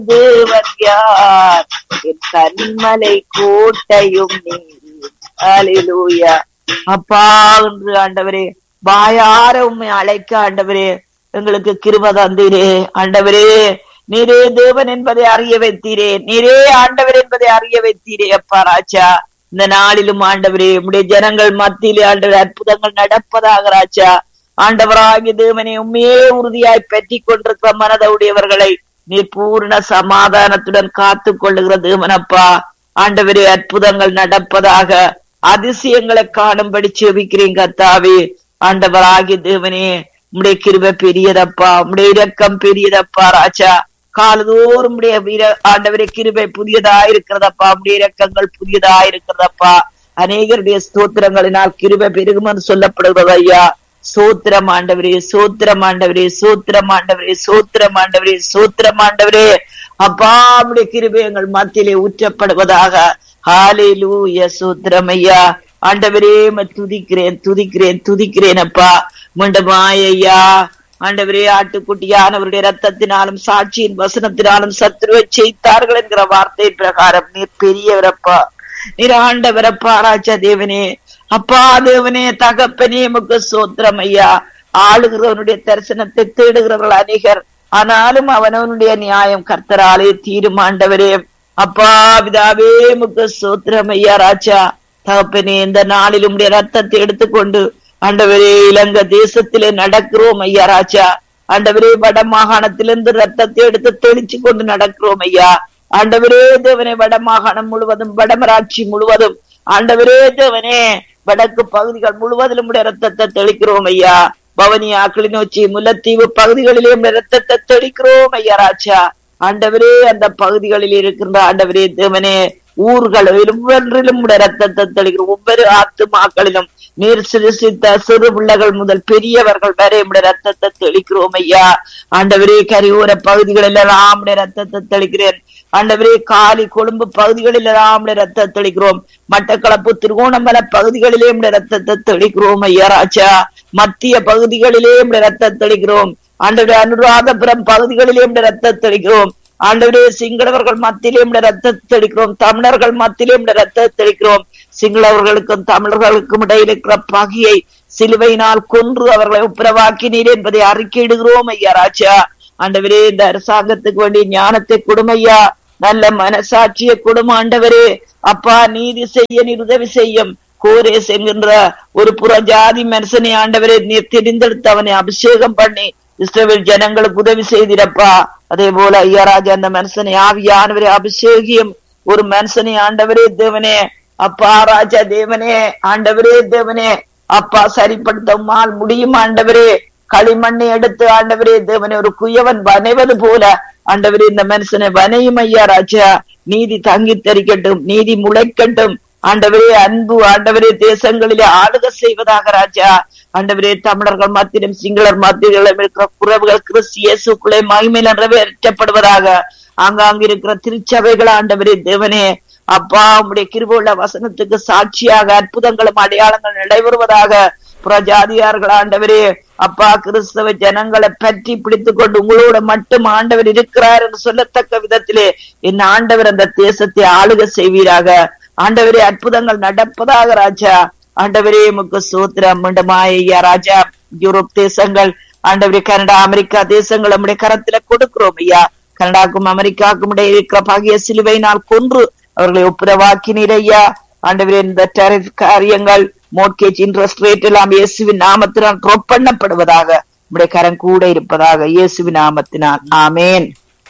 தேவன் யார் என் கனிமலை கோட்டையும் நீர் ஹalleluya அப்பா என்று ஆண்டவரே வாயார உம்மை அழைக்க ஆண்டவரே எங்களுக்கு கிருப தந்தீரே ஆண்டவரே நீரே தேவன் என்பதை அறிய வைத்தீரே நீரே ஆண்டவர் என்பதை அறிய வைத்தீரே அப்பா ராஜா இந்த நாளிலும் ஆண்டவரே உம்முடைய ஜனங்கள் மத்தியிலே ஆண்டவர் அற்புதங்கள் நடப்பதாக ராஜா ஆண்டவராகிய தேவனை உண்மையே உறுதியாய் பற்றி கொண்டிருக்கிற மனதவுடையவர்களை நீர் பூர்ண சமாதானத்துடன் காத்து கொள்ளுகிற தேவனப்பா ஆண்டவரே அற்புதங்கள் நடப்பதாக அதிசயங்களை காணும்படி செபிக்கிறேன் கத்தாவே ஆண்டவராகிய தேவனே உம்முடைய கிருபை பெரியதப்பா உம்முடைய இரக்கம் பெரியதப்பா ராஜா காலதோறும் உடைய வீர- ஆண்டவரே கிருபை புதியதா இருக்கிறதப்பா உம்முடைய இரக்கங்கள் புதியதா இருக்கிறதப்பா அநேகருடைய ஸ்தோத்திரங்களினால் கிருபை பெருகுமென்று சொல்லப்படுகிறது ஐயா சோத்திரம் ஆண்டவரே சோத்திரம் ஆண்டவரே சோத்திரம் ஆண்டவரே சோத்திரம் ஆண்டவரே சோத்திரம் ஆண்டவரே அப்பா உம்முடைய கிருபை எங்கள் மத்தியிலே ஊற்றப்படுவதாக ஹalleluya சோத்திரம் ஐயா ஆண்டவரே உம்மை துதிக்கிறேன் துதிக்கிறேன் துதிக்கிறேன் அப்பா மீண்டுமாய் ஐயா ஆண்டவரே ஆட்டுக்குட்டியானவருடைய ரத்தத்தினாலும் சாட்சியின் வசனத்தினாலும் சத்துருவை செய்தார்கள் என்கிற வார்த்தை பிரகாரம் நீர் பெரியவரப்பா நீர் ஆண்டவரப்பா ராஜா தேவனே அப்பா தேவனே தகப்பனே முக்கு சோத்திரம் ஐயா ஆளுகிறவனுடைய தரிசனத்தை தேடுகிறவர்கள் அநேகர் ஆனாலும் அவனவனுடைய நியாயம் கர்த்தராலே தீரும் ஆண்டவரே அப்பா பிதாவே முக்கு சோத்திரம் ஐயா ராஜா தகப்பனே இந்த நாளில் உம்முடைய ரத்தத்தை எடுத்துக்கொண்டு ஆண்டவரே இலங்கை தேசத்திலே நடக்கிறோம் ஐயா ராஜா ஆண்டவரே வட மாகாணத்திலிருந்து ரத்தத்தை எடுத்து தெளிச்சு கொண்டு நடக்கிறோம் ஐயா ஆண்டவரே தேவனே வட மாகாணம் முழுவதும் வடமராட்சி முழுவதும் ஆண்டவரே தேவனே வடக்கு பகுதிகள் முழுவதிலும் உடைய ரத்தத்தை தெளிக்கிறோம் ஐயா பவனியா கிளிநொச்சி முல்லைத்தீவு பகுதிகளிலே உம்முடைய ரத்தத்தை தெளிக்கிறோம் ஐயா ராஜா ஆண்டவரே அந்த பகுதிகளில் இருக்கின்ற ஆண்டவரே தேவனே ஊர்களிலும் ஒவ்வொன்றிலும் உடைய ரத்தத்தை தெளிக்கிறோம் ஒவ்வொரு ஆத்துமாக்களிலும் நீர் சிருஷ்டித்த சிறு பிள்ளைகள் முதல் பெரியவர்கள் வரை உடைய ரத்தத்தை தெளிக்கிறோம் ஐயா ஆண்டவரே கரியோர பகுதிகளில் எல்லாம் உடைய ரத்தத்தை தெளிக்கிறேன் ஆண்டவரே காலி கொழும்பு பகுதிகளில் எல்லாம் உடைய ரத்தத்தை தெளிக்கிறோம் மட்டக்களப்பு திருகோணமலை பகுதிகளிலே உடைய ரத்தத்தை தெளிக்கிறோம் ஐயா ராஜா மத்திய பகுதிகளிலே உடைய ரத்தத்தை தெளிக்கிறோம் ஆண்டவரே அனுராதபுரம் பகுதிகளிலே உடைய ரத்தத்தை தெளிக்கிறோம் ஆண்டவரே சிங்களவர்கள் மத்தியிலே உடைய ரத்தத்தை தெளிக்கிறோம் தமிழர்கள் மத்தியிலே உடைய ரத்தத்தை தெளிக்கிறோம் சிங்களவர்களுக்கும் தமிழர்களுக்கும் இடையில் இருக்கிற பகையை சிலுவையினால் கொன்று அவர்களை உப்புரவாக்கினீர் என்பதை அறிக்கையிடுகிறோம் ஐயா ராஜா ஆண்டவரே இந்த அரசாங்கத்துக்கு வேண்டிய ஞானத்தை கொடுமையா நல்ல மனசாட்சியை கொடுமை ஆண்டவரே அப்பா நீதி செய்ய நீர் உதவி செய்யும் கோரேஸ் என்கின்ற ஒரு புற ஜாதி மனுஷனை ஆண்டவரே நீர் தெரிந்தெடுத்து அவனை அபிஷேகம் பண்ணி இஸ்ரவேல் ஜனங்களுக்கு உதவி செய்திரப்பா அதே போல ஐயா ராஜா அந்த மனுஷனை ஆவியானவரே அபிஷேகியம் ஒரு மனுஷனை ஆண்டவரே தேவனே அப்பா ராஜா தேவனே ஆண்டவரே தேவனே அப்பா சரிப்படுத்த உம்மால் முடியும் ஆண்டவரே களிமண்ணை எடுத்து ஆண்டவரே தேவனே ஒரு குயவன் வனைவது போல ஆண்டவரே இந்த மனுஷனை வனையும் ஐயா ராஜா நீதி தங்கி தரிக்கட்டும் நீதி முளைக்கட்டும் ஆண்டவரே அன்பு ஆண்டவரே தேசங்களிலே ஆளுக செய்வதாக ராஜா ஆண்டவரே தமிழர்கள் மத்தியிலும் சிங்களர் மத்தியிலும் இருக்கிற குறவுகள் கிறிஸ்து இயேசுக்குள்ளே மகிமையில் நிறைவேற்றப்படுவதாக ஆங்காங்க இருக்கிற திருச்சபைகள் ஆண்டவரே தேவனே அப்பா உம்முடைய கிருபுள்ள வசனத்துக்கு சாட்சியாக அற்புதங்களும் அடையாளங்கள் நடைபெறுவதாக புறஜாதியார்கள் ஆண்டவரே அப்பா கிறிஸ்தவ ஜனங்களை பற்றி பிடித்துக் கொண்டு உங்களோட மட்டும் ஆண்டவர் இருக்கிறார் என்று சொல்லத்தக்க விதத்திலே என் ஆண்டவர் அந்த தேசத்தை ஆளுக செய்வீராக ஆண்டவரே அற்புதங்கள் நடப்பதாக ராஜா ஆண்டவரே முக்கு சூத்திரம் மீண்டுமாயா ராஜா யூரோப் தேசங்கள் ஆண்டவரே கனடா அமெரிக்கா தேசங்கள் நம்முடைய கரத்துல கொடுக்கிறோம் ஐயா கனடாக்கும் அமெரிக்காவுக்கும் இடையே இருக்கிற பகைய சிலுவையினால் கொன்று அவர்களை ஒப்புரவாக்கினீர் ஐயா ஆண்டவரே இந்த டெரிஃப் காரியங்கள் மோட்கேஜ் இன்ட்ரெஸ்ட் ரேட் எல்லாம் இயேசுவின் நாமத்தினால் ட்ராப் பண்ணப்படுவதாக உடைய கரம் கூட இருப்பதாக இயேசுவின் நாமத்தினால் ஆமேன்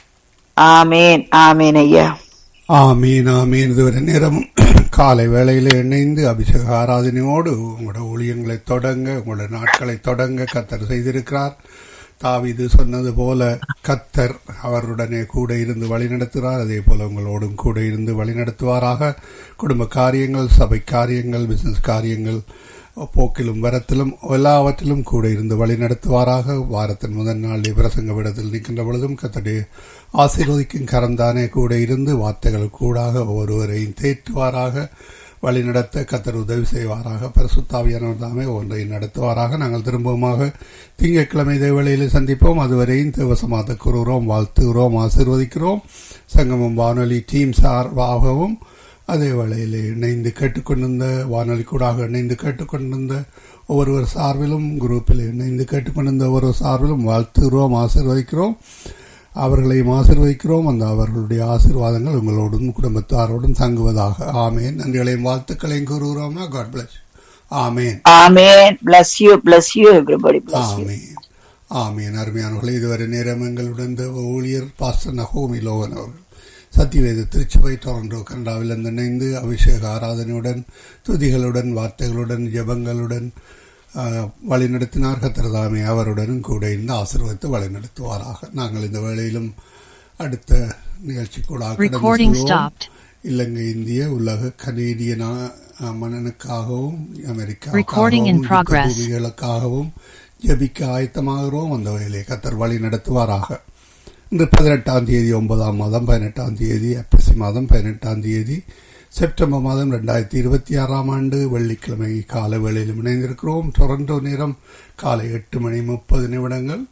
ஆமேன் ஆமேன் ஐயா ஆமீன் ஆமீன் இதுவரை நேரம் காலை வேளையில் இணைந்து அபிஷேக ஆராதனையோடு உங்களோட ஊழியங்களை தொடங்க உங்களோட நாட்களை தொடங்க கத்தர் செய்திருக்கிறார் தாவிது சொன்னது போல கத்தர் அவருடனே கூட இருந்து வழிநடத்துகிறார் அதே போல உங்களோடும் கூட இருந்து வழிநடத்துவாராக குடும்ப காரியங்கள் சபை காரியங்கள் பிசினஸ் காரியங்கள் போக்கிலும் வரத்திலும் எல்லாவற்றிலும் கூட இருந்து வழிநடத்துவாராக வாரத்தின் முதல் நாள் பிரசங்க விடத்தில் நிற்கின்ற பொழுதும் கத்தடைய ஆசீர்வதிக்கும் கரந்தானே கூட இருந்து வார்த்தைகள் கூடாக ஒருவரையும் தேற்றுவாராக வழிநடத்த கத்தர் உதவி செய்வாராக பரிசுத்தாவியானவர் தாமே ஒன்றை நடத்துவாராக நாங்கள் திரும்பவுமாக திங்கட்கிழமை வேளையிலே சந்திப்போம் அதுவரையும் தேவசமாத கூறுகிறோம் வாழ்த்துகிறோம் ஆசீர்வதிக்கிறோம் சங்கமம் வானொலி டீம் சார்பாகவும் அதே வேளையிலே இணைந்து கேட்டுக்கொண்டிருந்த வானொலி கூடாக இணைந்து கேட்டுக்கொண்டிருந்த ஒவ்வொருவர் சார்பிலும் குரூப்பில் இணைந்து கேட்டுக்கொண்டிருந்த ஒவ்வொரு சார்பிலும் வாழ்த்துகிறோம் ஆசீர்வதிக்கிறோம் அவர்களையும் ஆசீர்வதிக்கிறோம் அந்த அவர்களுடைய ஆசீர்வாதங்கள் உங்களோடும் குடும்பத்தாரோடும் தங்குவதாக ஆமேன் நன்றிகளையும் வாழ்த்துக்களையும் கூறுகிறோம்னா God bless amen Amen. Bless you, bless you, everybody. Bless you. Amen amen அருமையானவர்களே இதுவரை நேரம் எங்களுடன் தேவ ஊழியர் பாஸ்டர் நகோமி லோகன் அவர்கள் சத்தியவேத திருச்சபை டொரண்டோ கனடாவிலிருந்து இணைந்து அபிஷேக ஆராதனையுடன் துதிகளுடன் வார்த்தைகளுடன் ஜெபங்களுடன் ஆஹ், வழிநடத்தினார் கத்திரதாமே அவருடனும் கூட இருந்து ஆசீர்வதித்து வழிநடத்துவாராக நாங்கள் இந்த வேளையிலும் அடுத்த நிகழ்ச்சிக்கூடாக Recording கடந்து செல்வோம். stopped. இலங்கை இந்திய உலக கனேடிய நா- மன்னனுக்காகவும் Recording in அமெரிக்காவுக்காகவும் progress. பூமிகளுக்காகவும் ஜெபிக்க ஆயத்தமாகிறோம் அந்த வகையிலே கத்தர் வழி நடத்துவாராக இன்று பதினெட்டாம் தேதி ஒன்பதாம் மாதம் பதினெட்டாம் தேதி ஐப்பசி மாதம் பதினெட்டாம் தேதி செப்டம்பர் மாதம் ரெண்டாயிரத்தி இருபத்தி ஆறாம் ஆண்டு வெள்ளிக்கிழமை காலை வேளையிலும் இணைந்திருக்கிறோம் டொரண்டோ நேரம் காலை எட்டு மணி முப்பது நிமிடங்கள்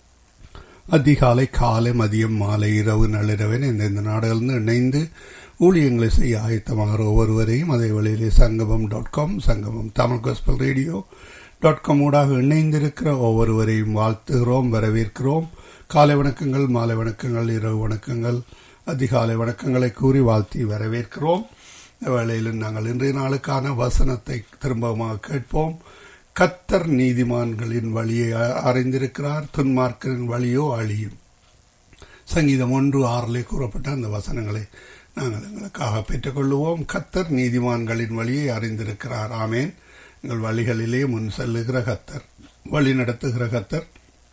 அதிகாலை காலை மதியம் மாலை இரவு நள்ளிரவன் இந்தந்த நாடுகளிலிருந்து இணைந்து ஊழியங்களை செய்ய ஆயத்தமாகிற ஒவ்வொருவரையும் அதே வழியிலே சங்கமம் dot com Sangamam Tamil gospel radio dot com ஊடாக இணைந்திருக்கிற ஒவ்வொருவரையும் வாழ்த்துகிறோம் வரவேற்கிறோம் காலை வணக்கங்கள் மாலை வணக்கங்கள் இரவு வணக்கங்கள் அதிகாலை வணக்கங்களை கூறி வாழ்த்தி வரவேற்கிறோம் இந்த வேளையில் நாங்கள் இன்றைய நாளுக்கான வசனத்தை திரும்பமாக கேட்போம் கத்தர் நீதிமான்களின் வழியை அ- அறிந்திருக்கிறார் துன்மார்க்கரின் வழியோ அழியும் சங்கீதம் ஒன்று ஆறிலே கூறப்பட்ட அந்த வசனங்களை நாங்கள் எங்களுக்காக பெற்றுக்கொள்ளுவோம் கத்தர் நீதிமான்களின் வழியை அறிந்திருக்கிறார் ஆமேன் எங்கள் வழிகளிலே முன் செல்லுகிற கத்தர் வழி நடத்துகிற கத்தர்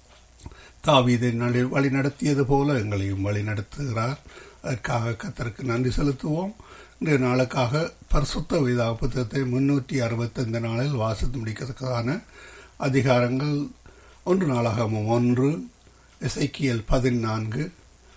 தாவீதை நடி- வழி நடத்தியது போல எங்களையும் வழி நடத்துகிறார் அதற்காக கத்தருக்கு நன்றி செலுத்துவோம் இன்றைய நாளுக்காக பரிசுத்த வேதா புத்தகத்தை முன்னூற்றி அறுபத்தைந்து நாளில் வாசித்து முடிக்கிறதுக்கான அதிகாரங்கள் ஒன்று நாளாகமும் ஒன்று எசைக்கியல் பதினான்கு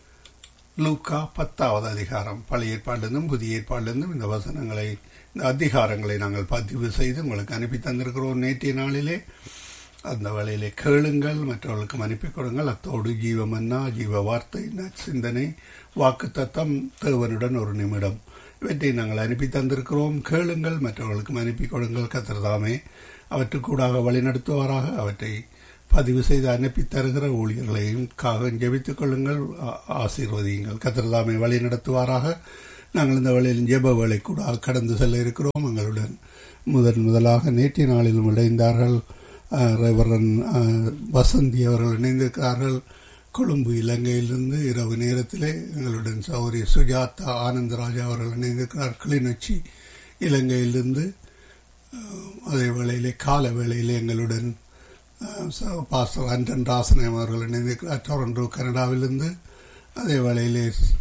லூக்கா பத்தாவது அதிகாரம் பழைய ஏற்பாட்டிலிருந்தும் புதிய ஏற்பாட்டிலிருந்தும் இந்த வசனங்களை இந்த அதிகாரங்களை நாங்கள் பதிவு செய்து உங்களுக்கு அனுப்பி தந்திருக்கிறோம் நேற்றைய நாளிலே அந்த வேளையிலே கேளுங்கள் மற்றவர்களுக்கு அனுப்பி கொடுங்கள் அத்தோடு ஜீவமன்னா ஜீவ வார்த்தை சிந்தனை வாக்கு தத்தம் தேவனுடன் ஒரு நிமிடம் இவற்றை நாங்கள் அனுப்பி தந்திருக்கிறோம் கேளுங்கள் மற்றவர்களுக்கும் அனுப்பி கொடுங்கள் கத்திரதாமே அவற்றுக்கூடாக வழிநடத்துவாராக அவற்றை பதிவு செய்து அனுப்பி தருகிற ஊழியர்களையும் காக ஜெபித்துக் கொள்ளுங்கள் ஆ- ஆசீர்வதியுங்கள் கத்திரதாமே வழி நடத்துவாராக நாங்கள் இந்த வேளையில் ஜெப வேலை கூட கடந்து செல்ல இருக்கிறோம் எங்களுடன் முதன் முதலாக நேற்றைய நாளிலும் இணைந்தார்கள் அஹ், ரெவரன் அஹ், வசந்தி அவர்கள் இணைந்திருக்கிறார்கள் கொழும்பு இலங்கையிலிருந்து இரவு நேரத்திலே எங்களுடன் சௌரி சுஜாதா ஆனந்தராஜா அவர்கள் இணைந்திருக்கிறார் கிளிநொச்சி இலங்கையிலிருந்து அஹ், அதே வேளையிலே கால வேளையிலே எங்களுடன் அஹ், ச- பாஸ்டர் அண்டன் ராசனம் அவர்கள் இணைந்திருக்கிறார் டொரண்டோ கனடாவிலிருந்து அதே வேளையிலே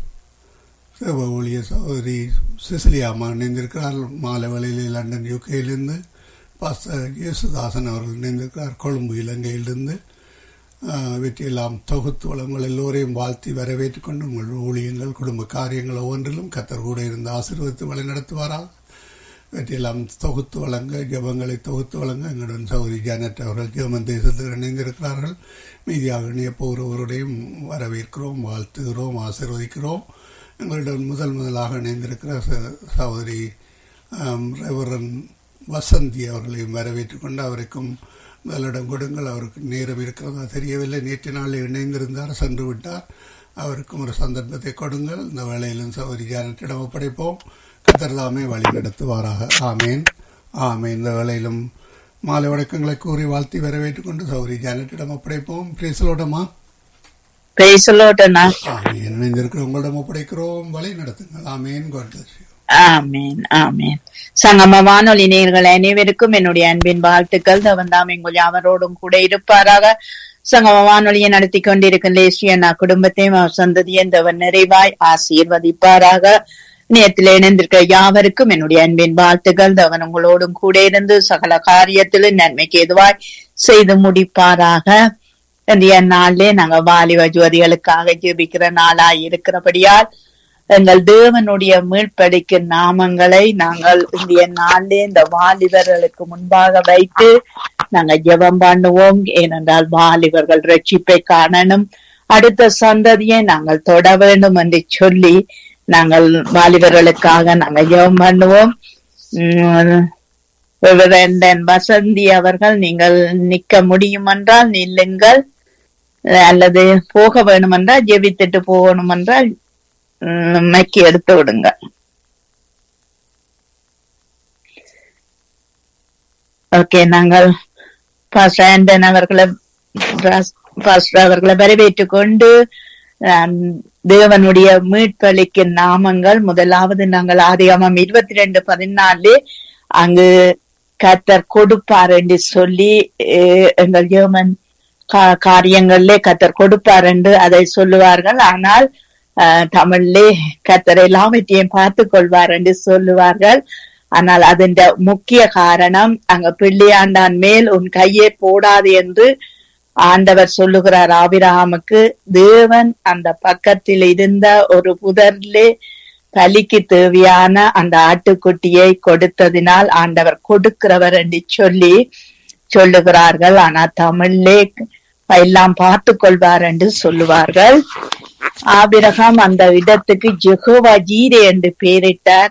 சேவ ஊழியர் சகோதரி சிசிலியா அம்மா இணைந்திருக்கிறார் மாலை வேளையிலே லண்டன் யூகேயிலிருந்து பாஸ்டர் இயேசுதாசன் அவர்கள் இணைந்திருக்கிறார் கொழும்பு இலங்கையிலிருந்து ஆஹ், வெற்றியெல்லாம் தொகுத்து வளங்கள் எல்லோரையும் வாழ்த்தி வரவேற்றுக் கொண்டு உங்கள் ஊழியங்கள் குடும்ப காரியங்கள் ஒவ்வொன்றிலும் கத்தர் கூட இருந்து ஆசீர்வதித்து வழி நடத்துவாராக வெற்றியெல்லாம் தொகுத்து வழங்க ஜெபங்களை தொகுத்து வழங்க எங்களுடன் சௌரி ஜானட் அவர்கள் ஜெர்மன் தேசத்தில் இணைந்திருக்கிறார்கள் மீதியாக இணைய போகிறவருடையும் வரவேற்கிறோம் வாழ்த்துகிறோம் ஆசீர்வதிக்கிறோம் எங்களுடன் முதல் முதலாக இணைந்திருக்கிற ச- சகோதரி ஆம், ரெவரன் வசந்தி அவர்களையும் வரவேற்றுக் கொண்டு அவருக்கும் முதலிடம் கொடுங்கள் அவருக்கு நேரம் இருக்கிறதா தெரியவில்லை நேற்று நாளில் இணைந்திருந்தார் சென்று விட்டார் அவருக்கும் ஒரு சந்தர்ப்பத்தை கொடுங்கள் இந்த வேளையிலும் சௌரி ஜானட்டிடம் ஒப்படைப்போம் கத்தர்தாமே வழி நடத்துவாராக ஆமேன் ஆமேன் இந்த வேளையிலும் மாலை வணக்கங்களை கூறி வாழ்த்தி வரவேற்றுக் கொண்டு சௌரி ஜானட்டிடம் ஒப்படைப்போம் பேசலோடமா Praise the Lord, அண்ணா. ஆமேன் இணைந்திருக்கிற உங்களிடம் ஒப்படைக்கிறோம் வழி நடத்துங்கள் ஆமேன் God bless you. ஆமென் ஆமென் சங்கம வானொலி நேயர்கள் அனைவருக்கும் என்னுடைய அன்பின் வாழ்த்துக்கள் தவந்தாம் எங்கள் யாவரோடும் கூட இருப்பாராக சங்கம வானொலியை நடத்தி கொண்டிருக்கும் லேசி அண்ணா குடும்பத்தையும் அவர் சந்ததியும் தவன் நிறைவாய் ஆசீர்வதிப்பாராக நேரத்தில் இணைந்திருக்கிற யாவருக்கும் என்னுடைய அன்பின் வாழ்த்துக்கள் தவன் உங்களோடும் கூட இருந்து சகல காரியத்திலும் நன்மைக்கு எதுவாய் செய்து முடிப்பாராக இன்றைய நாளிலே நாங்க வாலிப ஜோதிகளுக்காக ஜெபிக்கிற நாளாய் இருக்கிறபடியால் எங்கள் தேவனுடைய மீட்பளிக்கும் நாமங்களை நாங்கள் இந்திய நாளிலே இந்த வாலிபர்களுக்கு முன்பாக வைத்து நாங்கள் ஜெபம் பண்ணுவோம் ஏனென்றால் வாலிபர்கள் ரட்சிப்பை காணணும் அடுத்த சந்ததியை நாங்கள் தொட வேண்டும் என்று சொல்லி நாங்கள் வாலிபர்களுக்காக நாங்கள் ஜெபம் பண்ணுவோம் உம் ரெவரெண்டன் வசந்தி அவர்கள் நீங்கள் நிக்க முடியும் என்றால் நில்லுங்கள் அல்லது போக வேணுமென்றால் ஜெபித்துட்டு போகணும் என்றால் மைக்கி எடுத்து விடுங்க ஓகே நாங்கள் பாஸ்டர் ஆண்டன் அவர்களை பாஸ்டர் அவர்களை வரவேற்றுக் கொண்டு ஆம், தேவனுடைய மீட்பளிக்கு நாமங்கள் முதலாவது நாங்கள் ஆதியாமம் இருபத்தி ரெண்டு பதினாலு அங்கு கத்தர் கொடுப்பார் என்று சொல்லி அஹ், எங்கள் ஜெர்மன் கா- காரியங்களிலே கத்தர் கொடுப்பார் என்று அதை சொல்லுவார்கள் ஆனால் ஆஹ், தமிழிலே கத்தர் எல்லாவற்றையும் பார்த்து கொள்வார் என்று சொல்லுவார்கள் ஆனால் அதன் முக்கிய காரணம் அங்க பிள்ளையாண்டான் மேல் உன் கையை போடாது என்று ஆண்டவர் சொல்லுகிறார் ஆபிரகாமுக்கு தேவன் அந்த பக்கத்தில் இருந்த ஒரு புதரிலே பலிக்கு தேவையான அந்த ஆட்டுக்குட்டியை கொடுத்ததினால் ஆண்டவர் கொடுக்கிறவர் என்று சொல்லி சொல்லுகிறார்கள் ஆனா தமிழ்லே எல்லாம் பார்த்து கொள்வார் என்று சொல்லுவார்கள் ஆபிரகாம் அந்த இடத்துக்கு ஜெகோவா ஜீரே என்று பெயரிட்டார்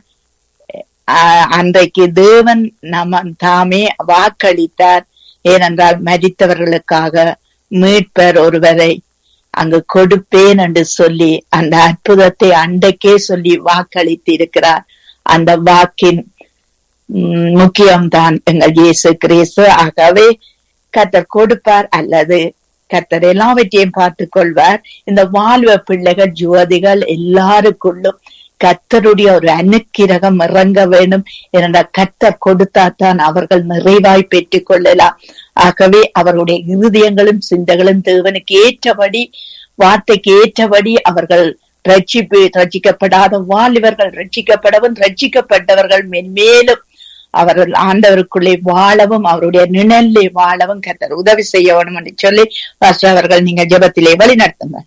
ஆஹ் அன்றைக்கு தேவன் நம்ம தாமே வாக்களித்தார் ஏனென்றால் மரித்தவர்களுக்காக மீட்பர் ஒருவரை அங்கு கொடுப்பேன் என்று சொல்லி அந்த அற்புதத்தை அன்றைக்கே சொல்லி வாக்களித்து இருக்கிறார் அந்த வாக்கின் உம், முக்கியம்தான் எங்கள் இயேசு கிறிஸ்து ஆகவே கத்தர் கொடுப்பார் அல்லது கத்தர் எல்லாவற்றையும் பார்த்துக் கொள்வார் இந்த வாழ்வ பிள்ளைகள் ஜோதிகள் எல்லாருக்குள்ளும் கத்தருடைய ஒரு அனுக்கிரகம் இறங்க வேண்டும் ஏனென்றால் கத்தர் கொடுத்தாத்தான் அவர்கள் நிறைவாய் பெற்றுக் கொள்ளலாம் ஆகவே அவருடைய இருதயங்களும் சிந்தைகளும் தேவனுக்கு ஏற்றபடி வார்த்தைக்கு ஏற்றபடி அவர்கள் ரட்சிப்பு ரட்சிக்கப்படாத வாலிபர்கள் ரட்சிக்கப்படவும் ரட்சிக்கப்பட்டவர்கள் மென்மேலும் அவர்கள் ஆண்டவருக்குள்ளே வாழவும் அவருடைய நிழலிலே வாழவும் கத்தர் உதவி செய்ய வேண்டும் என்று சொல்லி பாஸ்டர் அவர்கள் நீங்க ஜெபத்திலே வழி நடத்துங்க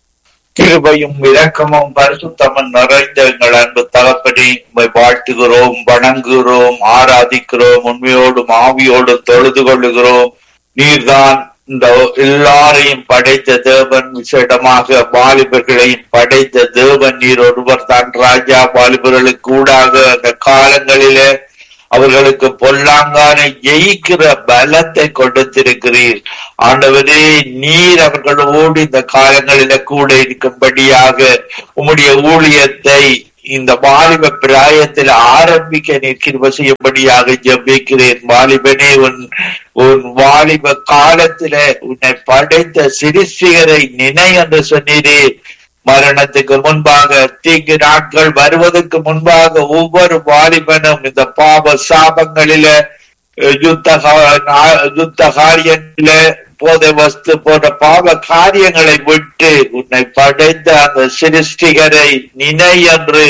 கிருபையும் இரக்கமும் பரிசுத்தமும் நிறைந்த எங்கள் அன்பு தகப்பனை உம்மை வாழ்த்துகிறோம் வணங்குகிறோம் ஆராதிக்கிறோம் உண்மையோடும் ஆவியோடும் தொழுது கொள்ளுகிறோம் நீர்தான் இந்த எல்லாரையும் படைத்த தேவன் விசேடமாக வாலிபர்களையும் படைத்த தேவன் நீர் ஒருவர் தான் ராஜா வாலிபர்களுக்கு கூடாக அந்த காலங்களிலே அவர்களுக்கு பொல்லாங்கானை ஜெயிக்கிற பலத்தை கொடுத்திருக்கிறீர் ஆண்டவரே நீர் அவர்களோடு இந்த காலங்களில கூட இருக்கும்படியாக உம்முடைய ஊழியத்தை இந்த வாலிப பிராயத்தில் ஆரம்பிக்க நீர் கிருப செய்யும்படியாக ஜெபிக்கிறேன் வாலிபனே உன் உன் வாலிப காலத்தில உன்னை படைத்த சிறுசிகரை நினை என்று சொன்னீரே மரணத்துக்கு முன்பாக தீங்கு நாட்கள் வருவதற்கு முன்பாக ஒவ்வொரு வாலிபனும் இந்த பாவ சாபங்களில அஹ், யுத்த கா- நா- யுத்த காரியங்கள போதை வஸ்து போன்ற பாவ காரியங்களை விட்டு உன்னை படைத்த அந்த சிருஷ்டிகரை நினை என்று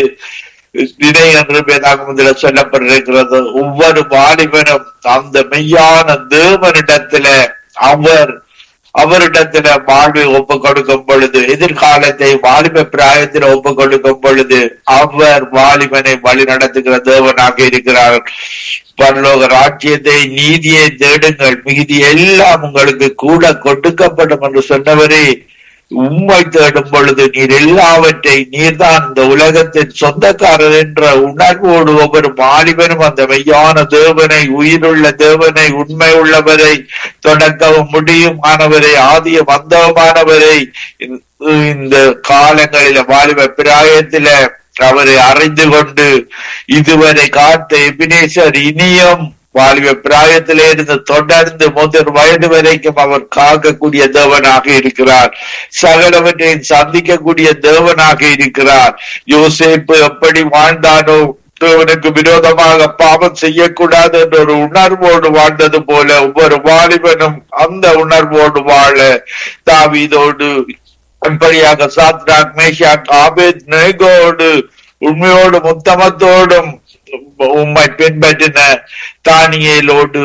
நினை என்று வேதாகமத்தில் சொல்லப்பட்டிருக்கிறது ஒவ்வொரு வாலிபனும் அந்த மெய்யான தேவனிடத்துல அவர் அவரிடத்துல வாழ்வை ஒப்பு கொடுக்கும் பொழுது எதிர்காலத்தை வாலிப பிராயத்தில் ஒப்பு கொடுக்கும் பொழுது அவர் வாலிபனை வழி நடத்துகிற தேவனாக இருக்கிறார் பரலோக ராஜ்யத்தை நீதியை தேடுங்கள் மிகுதி எல்லாம் உங்களுக்கு கூட கொடுக்கப்படும் என்று சொன்னவரே உம்மை தேடும் பொழுது நீர் எல்லாவற்றை நீர்தான் இந்த உலகத்தின் சொந்தக்காரர் என்ற உணர்வோடு ஒவ்வொரு வாலிபனும் அந்த மெய்யான தேவனை உயிருள்ள தேவனை உண்மை உள்ளவரை தொடக்கவும் முடியுமானவரை ஆதிய வந்தவமானவரை இந்த- இந்த காலங்களில வாலிப பிராயத்தில அவரை அறிந்து கொண்டு இதுவரை காத்த எபினேசர் இனியும் வாலிப பிராயத்திலே இருந்து தொடர்ந்து முதல் வயது வரைக்கும் அவர் காக்கக்கூடிய தேவனாக இருக்கிறார் சகலவற்றையும் சந்திக்கக்கூடிய தேவனாக இருக்கிறார் யோசேப்பு எப்படி வாழ்ந்தானோ தேவனுக்கு விரோதமாக பாவம் செய்யக்கூடாது என்ற ஒரு உணர்வோடு வாழ்ந்தது போல ஒவ்வொரு வாலிபனும் அந்த உணர்வோடு வாழ தாவீதோடு அப்படியாக சாத்ராக் மேஷாக் ஆபேத் நேகோடு உண்மையோடும் உத்தமத்தோடும் உம்மை பின்பற்றின தானியேலோடு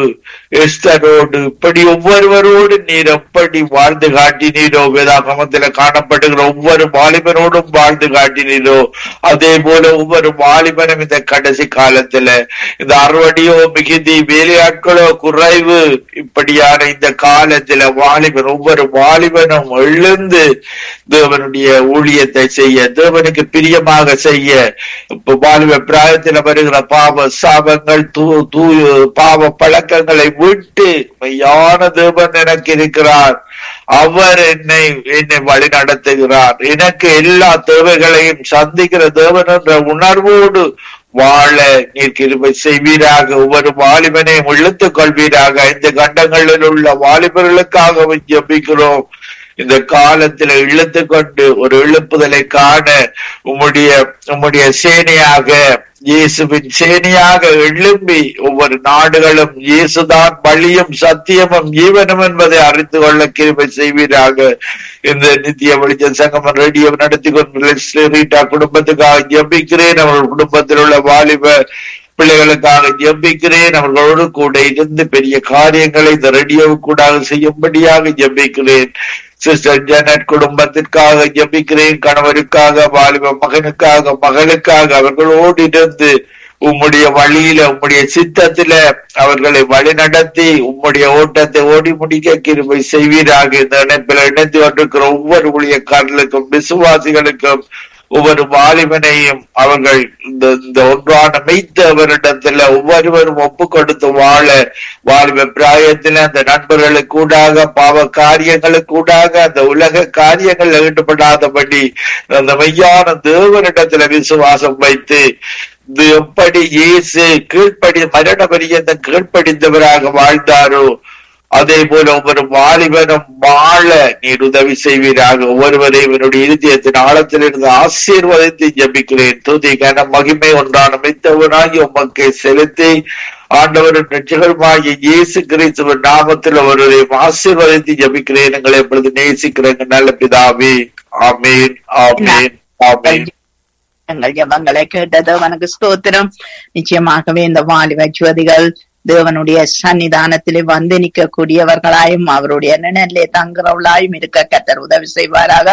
எஸ்தரோடு இப்படி ஒவ்வொருவரோடு நீர் எப்படி வாழ்ந்து காட்டினீரோ வேதாகமத்தில் காணப்படுகிற ஒவ்வொரு வாலிபனோடும் வாழ்ந்து காட்டினீரோ அதே போல ஒவ்வொரு வாலிபனும் இந்த கடைசி காலத்துல இந்த அறுவடையோ மிகுதி வேலையாட்களோ குறைவு இப்படியான இந்த காலத்துல வாலிபன் ஒவ்வொரு வாலிபனும் எழுந்து தேவனுடைய ஊழியத்தை செய்ய தேவனுக்கு பிரியமாக செய்ய இப்ப வாலிப பிராயத்துல வருகிற பாவ சாபங்கள் தூ தூ பாவ பழக்கங்களை விட்டு மெய்யான தேவன் எனக்கு இருக்கிறார் அவர் என்னை என்னை வழி நடத்துகிறார் எனக்கு எல்லா தேவைகளையும் சந்திக்கிற தேவன் என்ற உணர்வோடு வாழ நீர் கிருபை செய்வீராக ஒவ்வொரு வாலிபனையும் இழுத்துக் கொள்வீராக இந்த கண்டங்களில் உள்ள வாலிபர்களுக்காக ஜெபிக்கிறோம் இந்த காலத்துல இழுத்து கொண்டு ஒரு எழுப்புதலை காண உம்முடைய உம்முடைய சேனையாக இயேசுவின் சேனையாக எழும்பி ஒவ்வொரு நாடுகளும் இயேசுதான் வழியும் சத்தியமும் ஜீவனும் என்பதை அறிந்து கொள்ள கிருபை செய்வீராக இந்த நித்திய வெளிச்ச சங்கமம் ரேடியோ நடத்தி கொண்டு லெஸ்லி ரீட்டா குடும்பத்துக்காக ஜெபிக்கிறேன் அவர்கள் குடும்பத்தில் உள்ள வாலிப பிள்ளைகளுக்காக ஜெபிக்கிறேன் அவர்களோடு கூட இருந்து பெரிய காரியங்களை இந்த ரேடியோவுக்கூடாக செய்யும்படியாக ஜெபிக்கிறேன் சிஸ்டர் ஜெனட் குடும்பத்திற்காக ஜெபிக்கிறேன் கணவருக்காக வாலிப மகனுக்காக மகளுக்காக அவர்களோடு இருந்து உம்முடைய வழியில உம்முடைய சித்தத்தில அவர்களை வழி நடத்தி உம்முடைய ஓட்டத்தை ஓடி முடிக்க கிருபை செய்வீராக இந்த இணைப்பில் இணைந்து கொண்டிருக்கிற ஒவ்வொரு ஊழியக்காரர்களுக்கும் விசுவாசிகளுக்கும் ஒவ்வொரு வாலிபனையும் அவர்கள் இந்த இந்த ஒன்றான மெய்த்த அவரிடத்துல ஒவ்வொருவரும் ஒப்பு கொடுத்து வாழ வாலிப பிராயத்துல அந்த நண்பர்களுக்கு கூடாக பாவ காரியங்களுக்கு கூடாக அந்த உலக காரியங்கள் ஈடுபடாதபடி அந்த மெய்யான தேவனிடத்துல விசுவாசம் வைத்து இது எப்படி இயேசு கீழ்ப்படி மரண பரியந்தம் கீழ்ப்படிந்தவராக வாழ்ந்தாரோ அதே போல ஒவ்வொரு வாலிபனும் வாழ நீர் உதவி செய்வீராக ஒவ்வொருவரையும் என்னுடைய இருதயத்தின் ஆழத்திலிருந்து ஆசீர்வதித்து ஜபிக்கிறேன் துதி கன மகிமை ஒன்றான மித்தவனாகி உமக்கு செலுத்தி ஆண்டவரும் ரட்சகருமாகிய இயேசு கிறிஸ்துவின் நாமத்தில் ஒருவரையும் ஆசீர்வதித்து ஜபிக்கிறேன் எங்களை எப்பொழுது நேசிக்கிறேங்க நல்ல பிதாவே ஆமீன் ஆமீன் ஆமீன் எங்கள் ஜபங்களை கேட்டது அவனுக்கு ஸ்தோத்திரம் நிச்சயமாகவே இந்த வாலிப ஜோதிகள் தேவனுடைய சன்னிதானத்திலே வந்து நிற்கக்கூடியவர்களாயும் அவருடைய நிழலே தங்குறவளாயும் இருக்க கத்தர் உதவி செய்வாராக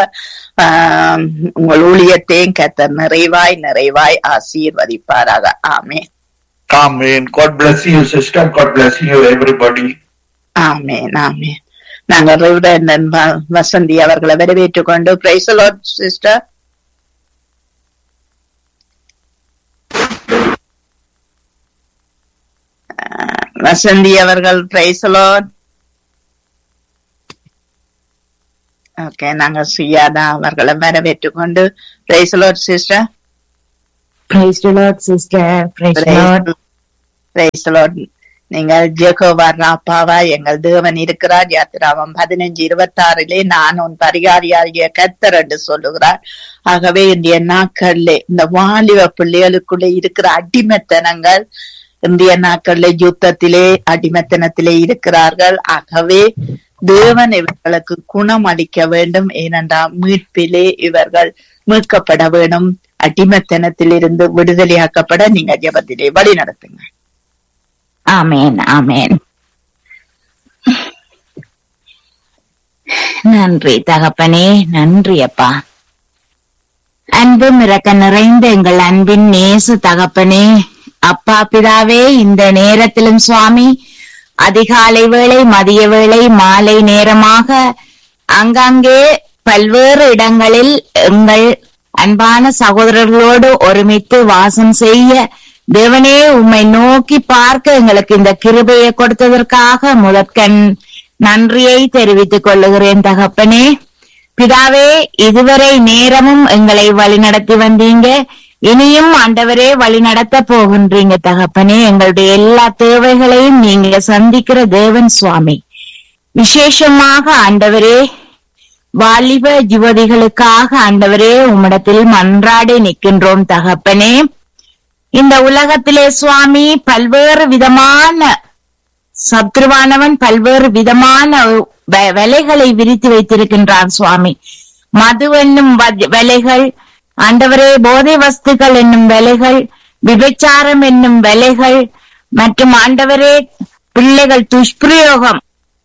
ஆஹ் உங்கள் ஊழியத்தையும் கத்தர் நிறைவாய் நிறைவாய் ஆசீர்வதிப்பாராக ஆமே ஆமீன் God bless you sister God bless you everybody ஆமேன் ஆமேன் நாங்கள் ரெவரண்ட் வ- வசந்தி அவர்களை வரவேற்றுக் கொண்டு பிரைஸ் சிஸ்டர் வசந்தி அவர்கள் பிரைசலோட் ஓகே நாங்க சுயாதா அவர்களை வரவேற்றுக் கொண்டு praise the Lord sister Praise the Lord, sister. Praise the Lord. Praise the Lord நீங்கள் ஜெகோவா ராப்பாவா எங்கள் தேவன் இருக்கிறார் யாத்திராமம் பதினஞ்சு இருபத்தி ஆறிலே நான் உன் பரிகாரியாகிய கத்தர் என்று சொல்லுகிறார் ஆகவே இன்றைய நாட்களிலே இந்த வாலிப பிள்ளைகளுக்குள்ளே இருக்கிற அடிமைத்தனங்கள் இந்திய நாட்களிலே யுத்தத்திலே அடிமைத்தனத்திலே இருக்கிறார்கள் ஆகவே தேவன் இவர்களுக்கு குணம் அளிக்க வேண்டும் ஏனென்றால் மீட்பிலே இவர்கள் மீட்கப்பட வேண்டும் அடிமைத்தனத்திலிருந்து விடுதலையாக்கப்பட நீங்க ஜெபத்திலே வழி நடத்துங்க ஆமென் ஆமென் நன்றி தகப்பனே நன்றி அப்பா அன்பு மிரக்க நிறைந்த எங்கள் அன்பின் நேச தகப்பனே அப்பா பிதாவே இந்த நேரத்திலும் சுவாமி அதிகாலை வேளை மதிய வேளை மாலை நேரமாக அங்கங்கே பல்வேறு இடங்களில் எங்கள் அன்பான சகோதரர்களோடு ஒருமித்து வாசம் செய்ய தேவனே உம்மை நோக்கி பார்க்க எங்களுக்கு இந்த கிருபையை கொடுத்ததற்காக முதற்கண் நன்றியை தெரிவித்துக் கொள்ளுகிறேன் தகப்பனே பிதாவே இதுவரை நேரமும் எங்களை வழிநடத்தி வந்தீங்க இனியும் ஆண்டவரே வழிநடத்த போகின்றீங்க தகப்பனே எங்களுடைய எல்லா தேவைகளையும் நீங்க சந்திக்கிற தேவன் சுவாமி விசேஷமாக ஆண்டவரே வாலிப யுவதிகளுக்காக ஆண்டவரே உம்மிடத்தில் மன்றாடி நிற்கின்றோம் தகப்பனே இந்த உலகத்திலே சுவாமி பல்வேறு விதமான சத்ருவானவன் பல்வேறு விதமான வ- வலைகளை விரித்து வைத்திருக்கின்றான் சுவாமி மது என்னும் வ- வலைகள் ஆண்டவரே போதை வஸ்துக்கள் என்னும் வலைகள் விபச்சாரம் என்னும் வேலைகள் மற்றும் ஆண்டவரே பிள்ளைகள் துஷ்பிரயோகம்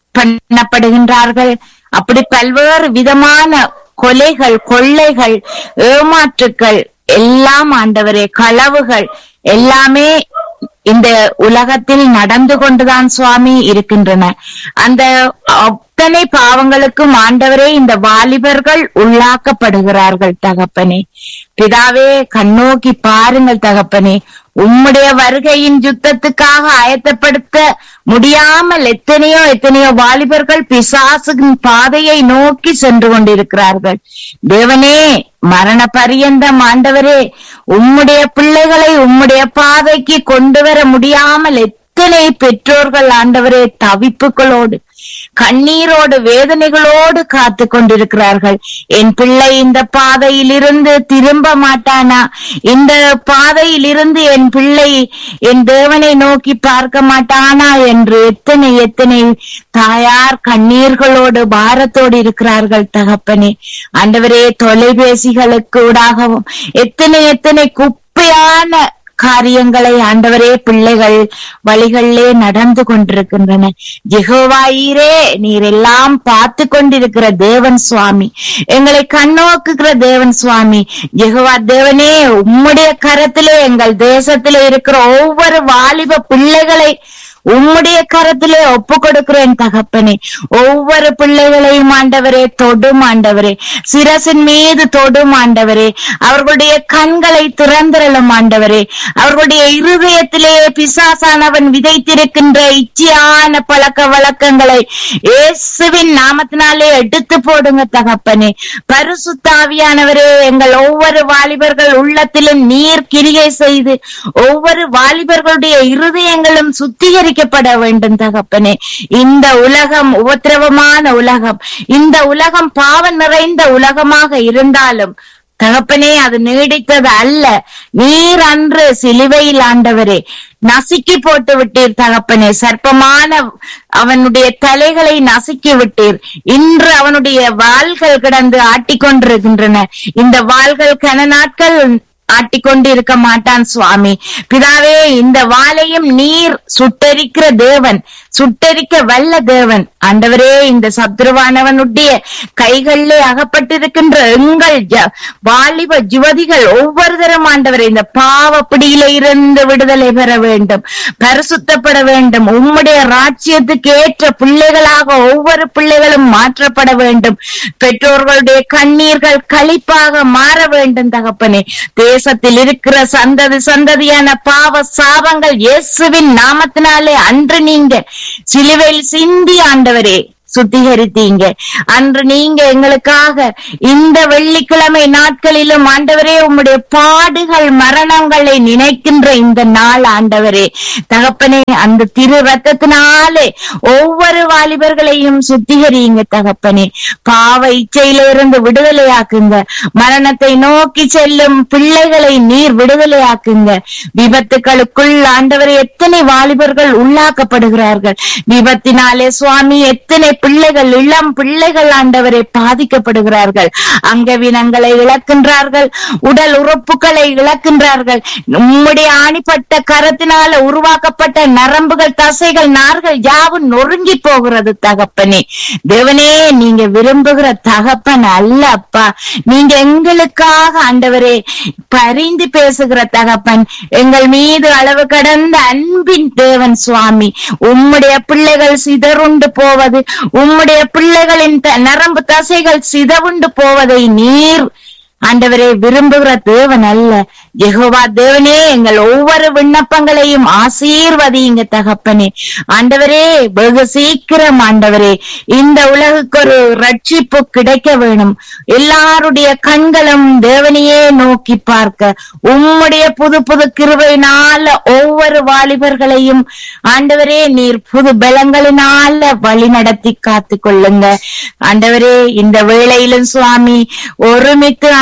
பண்ணப்படுகின்றார்கள் அப்படி பல்வேறு விதமான கொலைகள் கொள்ளைகள் ஏமாற்றுக்கள் எல்லாம் ஆண்டவரே களவுகள் எல்லாமே இந்த உலகத்தில் நடந்து கொண்டுதான் சுவாமி இருக்கின்றன அந்த அத்தனை பாவங்களுக்கும் ஆண்டவரே இந்த வாலிபர்கள் உள்ளாக்கப்படுகிறார்கள் தகப்பனே பிதாவே கண்ணோக்கி பாருங்கள் தகப்பனே உம்முடைய வருகையின் யுத்தத்துக்காக ஆயத்தப்படுத்த முடியாமல் எத்தனையோ எத்தனையோ வாலிபர்கள் பிசாசுகின் பாதையை நோக்கி சென்று கொண்டிருக்கிறார்கள் தேவனே மரண பரியந்தம் ஆண்டவரே உம்முடைய பிள்ளைகளை உம்முடைய பாதைக்கு கொண்டு வர முடியாமல் எத்தனை பெற்றோர்கள் ஆண்டவரே தவிப்புகளோடு கண்ணீரோடு வேதனைகளோடு காத்து கொண்டிருக்கிறார்கள் என் பிள்ளை இந்த பாதையில் இருந்து திரும்ப மாட்டானா இந்த பாதையில் இருந்து என் பிள்ளை என் தேவனை நோக்கி பார்க்க மாட்டானா என்று எத்தனை எத்தனை தாயார் கண்ணீர்களோடு பாரத்தோடு இருக்கிறார்கள் தகப்பனே ஆண்டவரே தொலைபேசிகளுக்கு ஊடாகவும் எத்தனை எத்தனை குப்பையான காரியங்களை ஆண்டவரே பிள்ளைகள் வழிகளிலே நடந்து கொண்டிருக்கின்றன ஜெகோவாயிரே நீர் எல்லாம் பார்த்து கொண்டிருக்கிற தேவன் சுவாமி எங்களை கண்ணோக்குகிற தேவன் சுவாமி ஜெகோவா தேவனே உம்முடைய கரத்திலே எங்கள் தேசத்திலே இருக்கிற ஒவ்வொரு வாலிப பிள்ளைகளை உம்முடைய கரத்திலே ஒப்பு கொடுக்கிறேன் தகப்பனே ஒவ்வொரு பிள்ளைகளையும் ஆண்டவரே தொடும் ஆண்டவரே சிரசின் மீது தொடும் ஆண்டவரே அவர்களுடைய கண்களை திறந்திரலும் ஆண்டவரே அவர்களுடைய இருதயத்திலே பிசாசானவன் விதைத்திருக்கின்ற இச்சையான பழக்க வழக்கங்களை இயேசுவின் நாமத்தினாலே எடுத்து போடுங்க தகப்பனே பரிசுத்தாவியானவரே எங்கள் ஒவ்வொரு வாலிபர்கள் உள்ளத்திலும் நீர் கிரியை செய்து ஒவ்வொரு வாலிபர்களுடைய இருதயங்களும் சுத்திகரிக்கப்பட வேண்டும் தகப்பனே இந்த உலகம் உபத்திரவமான உலகம் இந்த உலகம் பாவம் நிறைந்த உலகமாக இருந்தாலும் தகப்பனே அது நீடித்தது அல்ல நீர் அன்று சிலுவையில் ஆண்டவரே நசுக்கி போட்டு விட்டீர் தகப்பனே சர்ப்பமான அவனுடைய தலைகளை நசுக்கி விட்டீர் இன்று அவனுடைய வாள்கள் கிடந்து ஆட்டிக்கொண்டிருக்கின்றன இந்த வாள்கள் கன நாட்கள் ஆட்டிக்கொண்டு இருக்க மாட்டான் சுவாமி பிதாவே இந்த வாளையும் நீர் சுட்டரிக்கிற தேவன் சுட்டரிக்க வல்ல தேவன் ஆண்டவரே இந்த சத்ருவானவனுடைய கைகளிலே அகப்பட்டிருக்கின்ற எங்கள் ஜ- வாலிப ஜுவதிகள் ஒவ்வொருத்தரும் ஆண்டவரே இந்த பாவ பிடியில இருந்து விடுதலை பெற வேண்டும் பரிசுத்தப்பட வேண்டும் உம்முடைய ராஜ்யத்துக்கு ஏற்ற பிள்ளைகளாக ஒவ்வொரு பிள்ளைகளும் மாற்றப்பட வேண்டும் பெற்றோர்களுடைய கண்ணீர்கள் களிப்பாக மாற வேண்டும் தகப்பனே தேசத்தில் இருக்கிற சந்ததி சந்ததியான பாவ சாபங்கள் இயேசுவின் நாமத்தினாலே அன்று நீங்க சிலுவையில் சிந்தி ஆண்டவரே சுத்திகரித்தீங்க அன்று நீங்க எங்களுக்காக இந்த வெள்ளிக்கிழமை நாட்களிலும் ஆண்டவரே உம்முடைய பாடுகள் மரணங்களை நினைக்கின்ற இந்த நாள் ஆண்டவரே தகப்பனே அந்த திரு ரத்தத்தினாலே ஒவ்வொரு வாலிபர்களையும் சுத்திகரியுங்க தகப்பனே பாவ இச்சையிலிருந்து விடுதலையாக்குங்க மரணத்தை நோக்கி செல்லும் பிள்ளைகளை நீர் விடுதலையாக்குங்க விபத்துக்களுக்குள் ஆண்டவரை எத்தனை வாலிபர்கள் உள்ளாக்கப்படுகிறார்கள் விபத்தினாலே சுவாமி எத்தனை பிள்ளைகள் இளம் பிள்ளைகள் ஆண்டவரை பாதிக்கப்படுகிறார்கள் அங்கவினங்களை இழக்கின்றார்கள் உடல் உறுப்புகளை இழக்கின்றார்கள் உம்முடைய ஆணிப்பட்ட கரத்தினால உருவாக்கப்பட்ட நரம்புகள் தசைகள் நார்கள் யாவும் நொறுங்கி போகிறது தகப்பனே தேவனே நீங்க விரும்புகிற தகப்பன் அல்ல அப்பா நீங்க எங்களுக்காக ஆண்டவரே பரிந்து பேசுகிற தகப்பன் எங்கள் மீது அளவு கடந்த அன்பின் தேவன் சுவாமி உம்முடைய பிள்ளைகள் சிதறுண்டு போவது உம்முடைய பிள்ளைகளின் த- நரம்பு தசைகள் சிதவுண்டு போவதை நீர் ஆண்டவரே விரும்புகிற தேவன் அல்ல யெகோவா தேவனே எங்கள் ஒவ்வொரு விண்ணப்பங்களையும் ஆசீர்வதியுங்க தகப்பனே ஆண்டவரே வெகு சீக்கிரம் ஆண்டவரே இந்த உலகுக்கு ஒரு ரட்சிப்பு கிடைக்க வேணும் எல்லாருடைய கண்களும் தேவனையே நோக்கி பார்க்க உம்முடைய புது புது கிருபையினால ஒவ்வொரு வாலிபர்களையும் ஆண்டவரே நீர் புது பலங்களினால வழி நடத்தி காத்து கொள்ளுங்க ஆண்டவரே இந்த வேளையிலும் சுவாமி ஒருமித்து ஆண்டவரே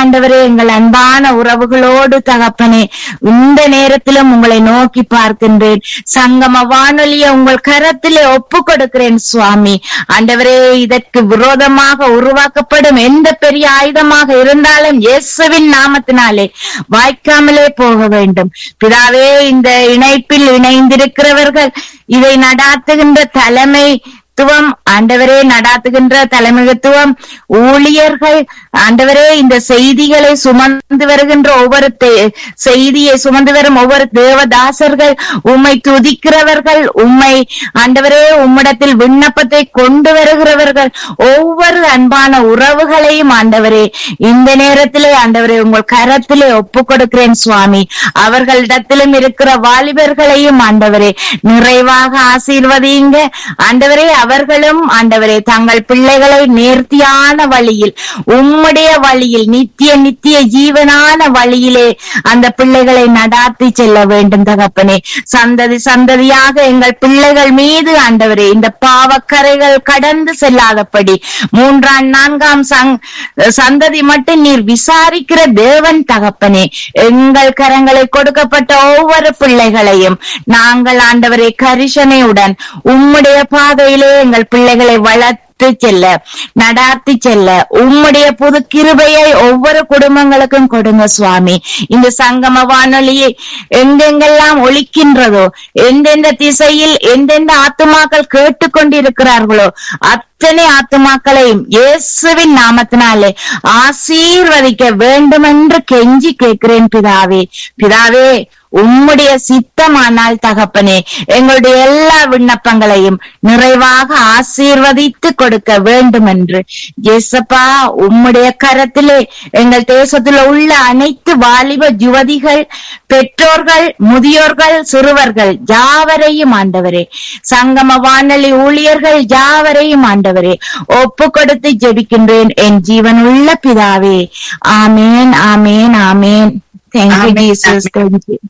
ஆண்டவரே எங்கள் அன்பான உறவுகளோடு தகப்பனே இந்த நேரத்திலும் உங்களை நோக்கி பார்க்கின்றேன் சங்கம வானொலியை உங்கள் கரத்திலே ஒப்பு கொடுக்கிறேன் சுவாமி ஆண்டவரே இதற்கு விரோதமாக உருவாக்கப்படும் எந்த பெரிய ஆயுதமாக இருந்தாலும் இயேசுவின் நாமத்தினாலே வாய்க்காமலே போக வேண்டும் பிதாவே இந்த இணைப்பில் இணைந்திருக்கிறவர்கள் இதை நடாத்துகின்ற தலைமை தலைமைத்துவம் ஆண்டவரே நடாத்துகின்ற தலைமைத்துவம் ஊழியர்கள் ஆண்டவரே இந்த செய்திகளை சுமந்து வருகின்ற ஒவ்வொரு தே- செய்தியை சுமந்து வரும் ஒவ்வொரு தேவதாசர்கள் உம்மை துதிக்கிறவர்கள் உம்மை ஆண்டவரே உம்மிடத்தில் விண்ணப்பத்தை கொண்டு வருகிறவர்கள் ஒவ்வொரு அன்பான உறவுகளையும் ஆண்டவரே இந்த நேரத்திலே ஆண்டவரே உங்கள் கரத்திலே ஒப்பு கொடுக்கிறேன் சுவாமி அவர்களிடத்திலும் இருக்கிற வாலிபர்களையும் ஆண்டவரே நிறைவாக ஆசீர்வதியுங்க ஆண்டவரே அவர்களும் ஆண்டவரே தங்கள் பிள்ளைகளை நேர்த்தியான வழியில் உம்முடைய வழியில் நித்திய நித்திய ஜீவனான வழியிலே அந்த பிள்ளைகளை நடாத்தி செல்ல வேண்டும் தகப்பனே சந்ததி சந்ததியாக எங்கள் பிள்ளைகள் மீது ஆண்டவரே இந்த பாவக்கரைகள் கடந்து செல்லாதபடி மூன்றாம் நான்காம் சங் சந்ததி மட்டும் நீர் விசாரிக்கிற தேவன் தகப்பனே எங்கள் கரங்களை கொடுக்கப்பட்ட ஒவ்வொரு பிள்ளைகளையும் நாங்கள் ஆண்டவரை கரிசனையுடன் உம்முடைய பாதையிலே எங்கள் பிள்ளைகளை வளர்த்து செல்ல நடாத்தி செல்ல உம்முடைய புது கிருபையை ஒவ்வொரு குடும்பங்களுக்கும் கொடுங்க சுவாமி இந்த சங்கம வானொலியை எங்கெங்கெல்லாம் ஒலிக்கின்றதோ எந்தெந்த திசையில் எந்தெந்த ஆத்துமாக்கள் கேட்டுக்கொண்டிருக்கிறார்களோ அத்தனை ஆத்துமாக்களையும் இயேசுவின் நாமத்தினாலே ஆசீர்வதிக்க வேண்டும் என்று கெஞ்சி கேட்கிறேன் பிதாவே பிதாவே உம்முடைய சித்தமானால் தகப்பனே எங்களுடைய எல்லா விண்ணப்பங்களையும் நிறைவாக ஆசீர்வதித்து கொடுக்க வேண்டும் என்று ஜேசப்பா உம்முடைய கரத்திலே எங்கள் தேசத்தில் உள்ள அனைத்து வாலிப யுவதிகள் பெற்றோர்கள் முதியோர்கள் சிறுவர்கள் யாவரையும் ஆண்டவரே சங்கம வானொலி ஊழியர்கள் யாவரையும் ஆண்டவரே ஒப்பு கொடுத்து ஜெபிக்கின்றேன் என் ஜீவனுள்ள பிதாவே amen amen amen thank you amen, Jesus thank you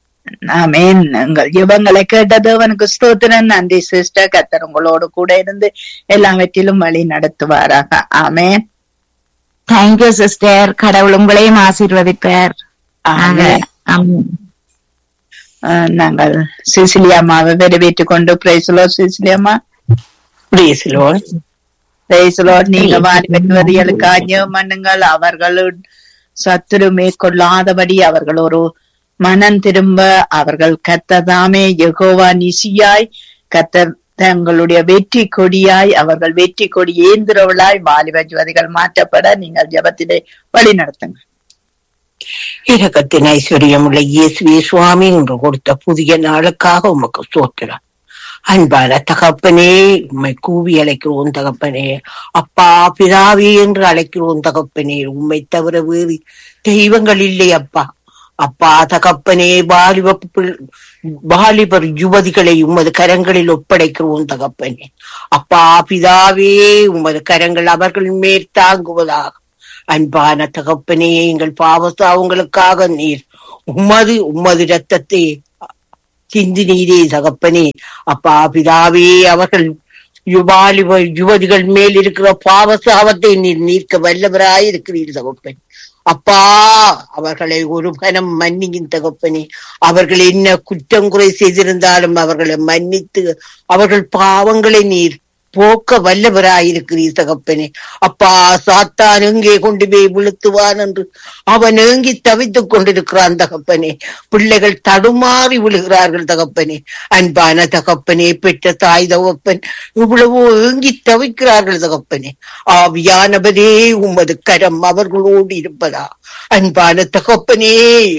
amen உங்கள் ஜெபங்களை கேட்ட தேவனுக்கு ஸ்தோத்திரம் நன்றி சிஸ்டர் கத்தர் உங்களோடு கூட இருந்து எல்லாவற்றிலும் வழி நடத்துவாராக ஆமென் தேங்க்யூ சிஸ்டர் கடவுள் உங்களையும் ஆசீர்வதிப்பார் ஆமென் ஆமென். அஹ், நாங்கள் சிசிலியாமாவை வரவேற்றுக் கொண்டு பிரைஸ்லோ சிசிலியாமா Praise the Lord. பிரைஸ்லோ நீங்க வாலிபர்களுக்கு அந்நியம் பண்ணுங்கள் அவர்கள் சத்துரு மேற்கொள்ளாதபடி அவர்கள் ஒரு மனம் திரும்ப அவர்கள் கத்ததாமே யெகோவா நிசியாய் கத்தர் தங்களுடைய வெற்றி கொடியாய் அவர்கள் வெற்றி கொடி ஏந்திரவளாய் வாலிப ஜோதிகள் மாற்றப்பட நீங்கள் ஜெபத்திலே வழி நடத்துங்க இரக்கத்தின் ஐஸ்வர்யமுள்ள இயேசுவே சுவாமி என்று கொடுத்த புதிய நாளுக்காக உமக்கு சோத்திரம் அன்பான தகப்பனே உம்மை கூவி அழைக்கிறோம் தகப்பனே அப்பா பிதாவே என்று அழைக்கிறோம் தகப்பனே உம்மை தவிர வேறு தெய்வங்கள் இல்லை அப்பா அப்பா தகப்பனே வாலிப பிள்- வாலிபர் யுவதிகளை உமது கரங்களில் ஒப்படைக்கிறோம் தகப்பனே அப்பா பிதாவே உமது கரங்கள் அவர்கள் மேல் தாங்குவதாக அன்பான தகப்பனே எங்கள் பாவசாவங்களுக்காக நீர் உமது உமது ரத்தத்தை சிந்தினீரே தகப்பனே அப்பா பிதாவே அவர்கள் யுவாலிப யுவதிகள் மேல் இருக்கிற பாவசாவத்தை நீர் நீர்க்க வல்லவராய் இருக்கிறீர் தகப்பன் அப்பா அவர்களை ஒரு கணம் மன்னியின் தகப்பனே அவர்கள் என்ன குற்றம் குறை செய்திருந்தாலும் அவர்களை மன்னித்து அவர்கள் பாவங்களை நீர் போக்க வல்லவராயிருக்கிறீர் தகப்பனே அப்பா சாத்தான் எங்கே கொண்டு போய் விழுத்துவான் என்று அவன் ஏங்கி தவித்துக் கொண்டிருக்கிறான் தகப்பனே பிள்ளைகள் தடுமாறி விழுகிறார்கள் தகப்பனே அன்பான தகப்பனே பெற்ற தாய் தகப்பன் இவ்வளவோ ஏங்கி தவிக்கிறார்கள் தகப்பனே ஆவியானவரே உமது கரம் அவர்களோடு இருப்பதா அன்பான தகப்பனே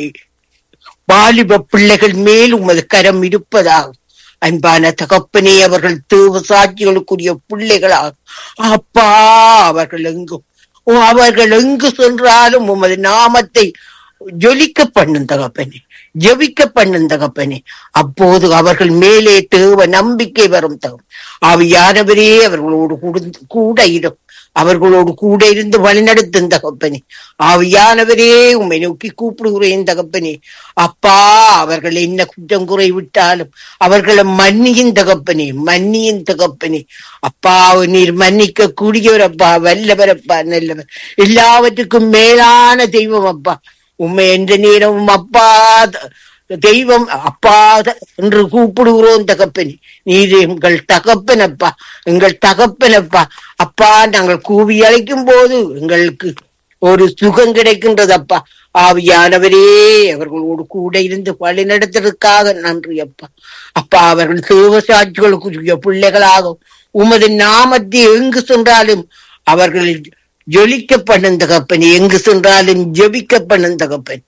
வாலிப பிள்ளைகள் மேல் உமது கரம் இருப்பதாக அன்பான தகப்பனே அவர்கள் தேவ சாட்சிகளுக்குரிய பிள்ளைகளாக அப்பா அவர்கள் எங்கும் ஓ, அவர்கள் எங்கு சென்றாலும் உமது நாமத்தை ஜொலிக்க பண்ணும் தகப்பனே ஜெபிக்க பண்ணும் தகப்பனே அப்போது அவர்கள் மேலே தேவ நம்பிக்கை வரும் தகம் ஆவியானவரே அவர்களோடு கூடு- கூட இரும் அவர்களோடு கூட இருந்து வழிநடத்தும் தகப்பனே ஆவியானவரே உம்மை நோக்கி கூப்பிடுகிறேன் தகப்பனே அப்பா அவர்கள் என்ன குற்றம் குறை விட்டாலும் அவர்களை மன்னியின் தகப்பனே மன்னியின் தகப்பனே அப்பா நீர் மன்னிக்க கூடியவர் அப்பா வல்லவர் அப்பா நல்லவர் எல்லாவற்றுக்கும் மேலான தெய்வம் அப்பா உண்மை என்ற நேரமும் அப்பா தெய்வம் அப்பா என்று கூப்பிடுகிறோம் தகப்பனே நீர் எங்கள் தகப்பனப்பா எங்கள் தகப்பனப்பா அப்பா நாங்கள் கூவி அழைக்கும் போது எங்களுக்கு ஒரு சுகம் கிடைக்கின்றது அப்பா ஆவியானவரே அவர்களோடு கூட இருந்து வழி நடத்துறதுக்காக நன்றி அப்பா அப்பா அவர்கள் தேவசாட்சிகளுக்குரிய பிள்ளைகளாகும் உமது நாமத்தை எங்கு சென்றாலும் அவர்கள் ஜொலிக்கப்படும் தகப்பன் எங்கு சென்றாலும் ஜெபிக்கப்படும் தகப்பன்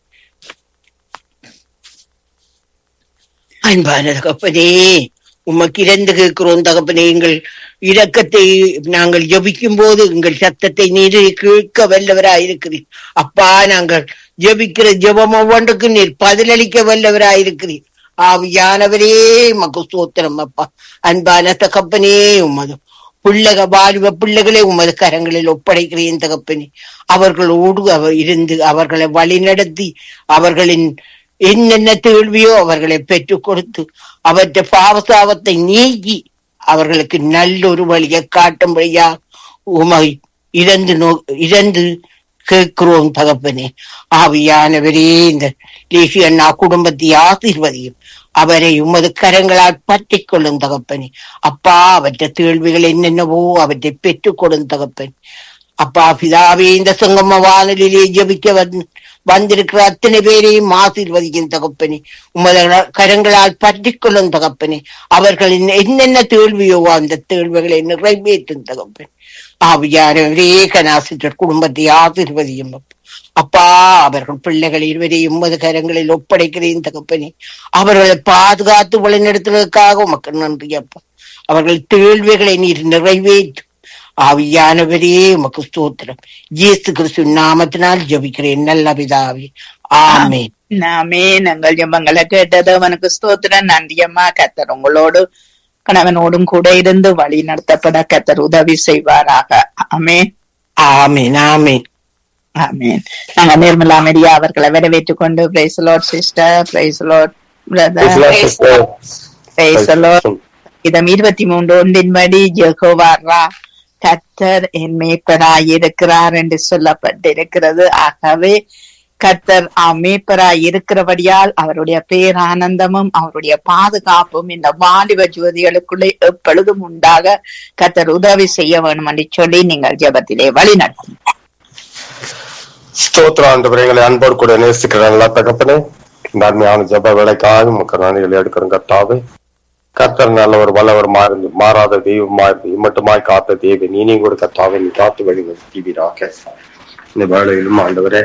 அன்பான தகப்பனே உமக்கு இறந்து கேட்கிறோம் தகப்பனே எங்கள் இரக்கத்தை நாங்கள் ஜபிக்கும் போது எங்கள் சத்தத்தை நீர் கேட்க வல்லவராயிருக்கிறீர் அப்பா நாங்கள் ஜபிக்கிற ஜெபம் ஒவ்வொன்றுக்கு நீர் பதிலளிக்க வல்லவராயிருக்கிறீர் ஆவியானவரே மக்கு சோத்திரம் அப்பா அன்பான தகப்பனே உமது பிள்ளைக வாலிப பிள்ளைகளை உமது கரங்களில் ஒப்படைக்கிறேன் தகப்பனே அவர்களோடு அவர் இருந்து அவர்களை வழிநடத்தி அவர்களின் என்னென்ன தேழ்வியோ அவர்களை பெற்றுக் கொடுத்து அவற்றை பாவசாவத்தை நீக்கி அவர்களுக்கு நல்ல ஒரு வழியை காட்டும்படியா உமை இறந்து நோ இறந்து கேட்கிறோம் தகப்பனே ஆவியானவரே இந்த லேசி அண்ணா குடும்பத்தை ஆசீர்வதியும் அவரை உமது கரங்களால் பற்றி கொள்ளும் தகப்பனே அப்பா அவற்றை தேழ்விகள் என்னென்னவோ அவற்றை பெற்றுக் கொள்ளும் தகப்பன் அப்பா பிதாவே இந்த சங்கம வானொலியிலே ஜபிக்க வந்து வந்திருக்கிற அத்தனை பேரையும் ஆசீர்வதிக்கும் தகப்பனே உமது கரங்களால் பற்றி கொள்ளும் தகப்பனே அவர்களின் என்னென்ன தேழ்வியோ அந்த தேழ்வுகளை நிறைவேற்றும் தகப்பன் ஆவியானவரே கனாசிட்டர் குடும்பத்தை ஆசீர்வதியும் அப்பா அவர்கள் பிள்ளைகள் இருவரையும் உமது கரங்களில் ஒப்படைக்கிறேன் தகப்பனே அவர்களை பாதுகாத்து வழிநடத்துவதற்காக உமக்கு நன்றி அப்பா அவர்கள் தேழ்வுகளை நீர் நிறைவேற்றும் ஆவியானவரே உமக்கு ஸ்தோத்திரம் இயேசு கிறிஸ்து நாமத்தினால் ஜபிக்கிறேன் நல்ல பிதாவே ஆமே நாமே நாங்கள் ஜெபங்களை கேட்டது அவனுக்கு ஸ்தோத்திரம் நன்றியம்மா கத்தர் உங்களோடு கணவனோடும் கூட இருந்து வழி நடத்தப்பட கத்தர் உதவி செய்வாராக ஆமே ஆமேன் ஆமேன் ஆமேன் நாங்க நிர்மலா மெரியா அவர்களை வரவேற்றுக் கொண்டு praise Lord sister praise Lord brother praise Lord இதம் இருபத்தி மூன்று ஒன்றின்படி ஜெகோவாரா கத்தர் என் மேய்ப்பராய் இருக்கிறார் என்று சொல்லப்பட்டிருக்கிறது ஆகவே கத்தர் மேய்ப்பராய் இருக்கிறபடியால் அவருடைய பேரானந்தமும் அவருடைய பாதுகாப்பும் இந்த வாலிப ஜோதிகளுக்குள்ளே எப்பொழுதும் உண்டாக கத்தர் உதவி செய்ய வேணும் என்று சொல்லி நீங்கள் ஜெபத்திலே வழி நடத்தும் ஸ்தோத்திர ஆண்டவரே எங்களை அன்போடு கூட நேசிக்கிற நல்ல தகப்பனே இந்த அருமையான ஜப வேலைக்காக மக்கள் நாணிகளை எடுக்கிறோம் கர்த்தாவே கர்த்தர் நல்லவர் வல்லவர் மாறி மாறாத தெய்வமா மட்டுமாய் காத்த தேவை நீ கூட கர்த்தாவை நீ காத்து வழி நடத்தீவீராக இந்த வேலையிலும் ஆண்டவரே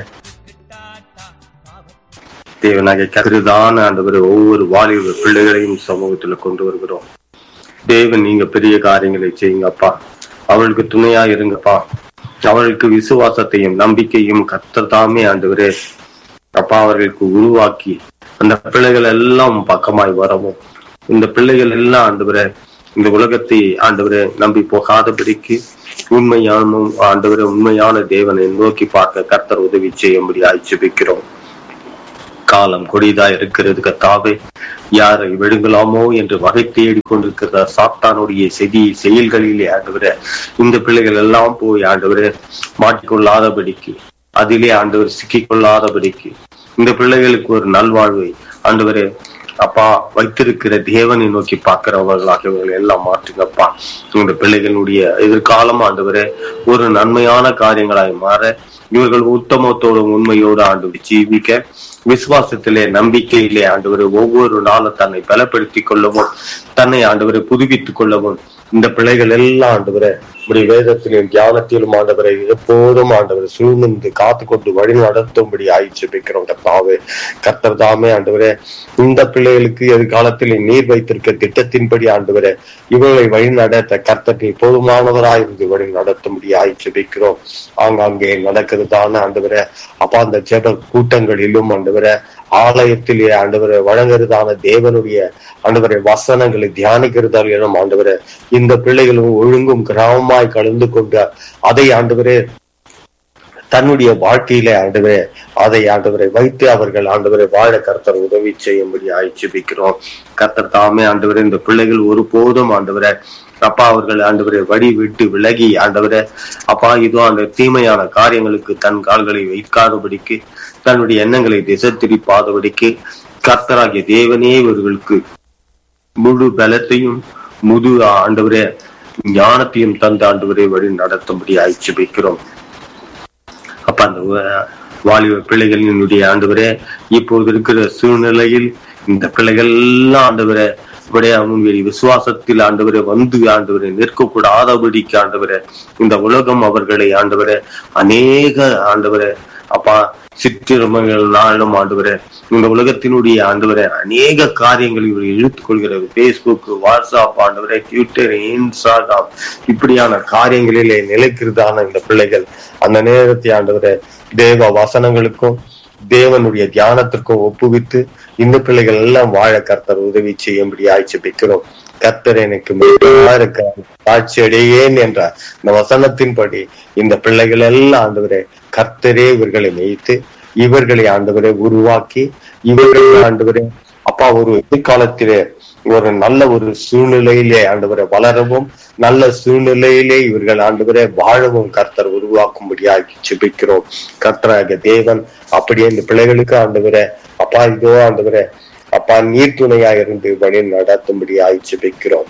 தேவனாக கருதான ஆண்டவரே ஒவ்வொரு வாலிப பிள்ளைகளையும் சமூகத்துல கொண்டு வருகிறோம் தேவன் நீங்க பெரிய காரியங்களை செய்யுங்கப்பா அவளுக்கு துணையா இருங்கப்பா அவர்களுக்கு விசுவாசத்தையும் நம்பிக்கையும் கத்தர் தாமே ஆண்டவரே அப்பா அவர்களுக்கு உருவாக்கி அந்த பிள்ளைகள் எல்லாம் பக்கமாய் வரவும் இந்த பிள்ளைகள் எல்லாம் ஆண்டவரே இந்த உலகத்தை ஆண்டவரே நம்பி போகாதபடிக்கு உண்மையான ஆண்டவரே உண்மையான தேவனை நோக்கி பார்க்க கர்த்தர் உதவி செய்யும்படி ஜெபிக்கிறோம் காலம் கொடிதா இருக்கிறது கத்தாவே யாரை விழுங்கலாமோ என்று வகை தேடி கொண்டிருக்கிற சாத்தானுடைய செதி செயல்களிலே ஆண்டவரே இந்த பிள்ளைகள் எல்லாம் போய் ஆண்டவரே மாட்டிக்கொள்ளாதபடிக்கு அதிலே ஆண்டவர் சிக்கிக் கொள்ளாதபடிக்கு இந்த பிள்ளைகளுக்கு ஒரு நல்வாழ்வை ஆண்டவரே அப்பா வைத்திருக்கிற தேவனை நோக்கி பார்க்கிறவர்களாக இவர்கள் எல்லாம் மாற்றுங்கப்பா இந்த பிள்ளைகளுடைய எதிர்காலம் ஆண்டவரே ஒரு நன்மையான காரியங்களாய் மாற இவர்கள் உத்தமத்தோடும் உண்மையோடு ஆண்டு ஜீவிக்க விசுவாசத்திலே நம்பிக்கையிலே ஆண்டவர் ஒவ்வொரு நாளும் தன்னை பலப்படுத்திக் கொள்ளவும் தன்னை ஆண்டவரை புதுப்பித்துக் கொள்ளவும் இந்த பிள்ளைகள் எல்லாம் ஆண்டவரை இப்படி வேதத்திலும் தியானத்திலும் ஆண்டவரை எப்போதும் ஆண்டவரை சூழ்ந்து காத்து கொண்டு வழி நடத்தும்படி ஆயிடுச்சுக்கிறோம் கர்த்தாவே கர்த்தர் தாமே ஆண்டவரே இந்த பிள்ளைகளுக்கு எதிர்காலத்தில் நீர் வைத்திருக்க திட்டத்தின்படி ஆண்டவரே இவர்களை வழி நடத்த கர்த்தத்தை போதுமானவராயிருந்து வழி நடத்தும்படி ஆயிடுச்சுக்கிறோம் ஆங்காங்கே நடக்கிறதான ஆண்டவரே அப்பா அந்த ஜெப கூட்டங்களிலும் ஆண்டவரே ஆலயத்திலே ஆண்டவரை வழங்குறதான தேவனுடைய ஆண்டவரை வசனங்களை தியானிக்கிறதால் எனும் ஆண்டவரை இந்த பிள்ளைகளும் ஒழுங்கும் கிராமமாய் கலந்து கொண்டு அதை ஆண்டவரே தன்னுடைய வாழ்க்கையிலே ஆண்டவரே அதை ஆண்டவரை வைத்து அவர்கள் ஆண்டவரை வாழ கர்த்தர் உதவி செய்யும்படி ஆய்ச்சிபிக்கிறோம் கர்த்தர் தாமே ஆண்டவரே இந்த பிள்ளைகள் ஒருபோதும் ஆண்டவரை அப்பா அவர்கள் ஆண்டவரை வழி விட்டு விலகி ஆண்டவரை அப்பா இதோ அந்த தீமையான காரியங்களுக்கு தன் கால்களை வைக்காதபடிக்கு தன்னுடைய எண்ணங்களை திசை திருப்பாதபடிக்கு கர்த்தராகிய தேவனே இவர்களுக்கு முழு பலத்தையும் முழு ஆண்டவரே ஞானத்தையும் தந்த ஆண்டவரை வழி நடத்தும்படி ஆய்ச்சிபிக்கிறோம் அப்ப அந்த வ- வாலிப பிள்ளைகளினுடைய ஆண்டவரே இப்போது இருக்கிற சூழ்நிலையில் இந்த பிள்ளைகள் எல்லாம் ஆண்டவரே இப்படியே அவனுடைய விசுவாசத்தில் ஆண்டவரை வந்து ஆண்டவரை நிற்கக்கூடாதபடிக்கு ஆண்டவரே இந்த உலகம் அவர்களை ஆண்டவரே அநேக ஆண்டவரே அப்பா சிற்றிரமங்களாலும் ஆண்டவரே இந்த உலகத்தினுடைய ஆண்டவரே அநேக காரியங்கள் இவர் இழுத்துக் கொள்கிறது பேஸ்புக் வாட்ஸ்அப் ஆண்டவரே ட்விட்டர் இன்ஸ்டாகிராம் இப்படியான காரியங்களிலே நிலைக்கிறதான இந்த பிள்ளைகள் அந்த நேரத்தை ஆண்டவரே தேவ வசனங்களுக்கும் தேவனுடைய தியானத்திற்கும் ஒப்புவித்து இந்த பிள்ளைகள் எல்லாம் வாழ கர்த்தர் உதவி செய்யும்படி ஆய்ச்சிப்பிக்கிறோம் கர்த்தர் எனக்கு மிகவும் இருக்க காட்சி அடையேன் என்ற இந்த வசனத்தின்படி இந்த பிள்ளைகள் எல்லாம் ஆண்டவரே கர்த்தரே இவர்களை மேய்த்து இவர்களை ஆண்டவரை உருவாக்கி இவர்களை ஆண்டவரே அப்பா ஒரு எதிர்காலத்திலே ஒரு நல்ல ஒரு சூழ்நிலையிலே ஆண்டவரை வளரவும் நல்ல சூழ்நிலையிலே இவர்கள் ஆண்டவரை வாழவும் கர்த்தர் உருவாக்கும்படியாகி ஜெபிக்கிறோம் கர்த்தராக தேவன் அப்படியே இந்த பிள்ளைகளுக்கு ஆண்டவரை அப்பா இதோ ஆண்டவரை அப்பா நீர் துணையா இருந்து வழி நடத்தும்படியாகி ஜெபிக்கிறோம்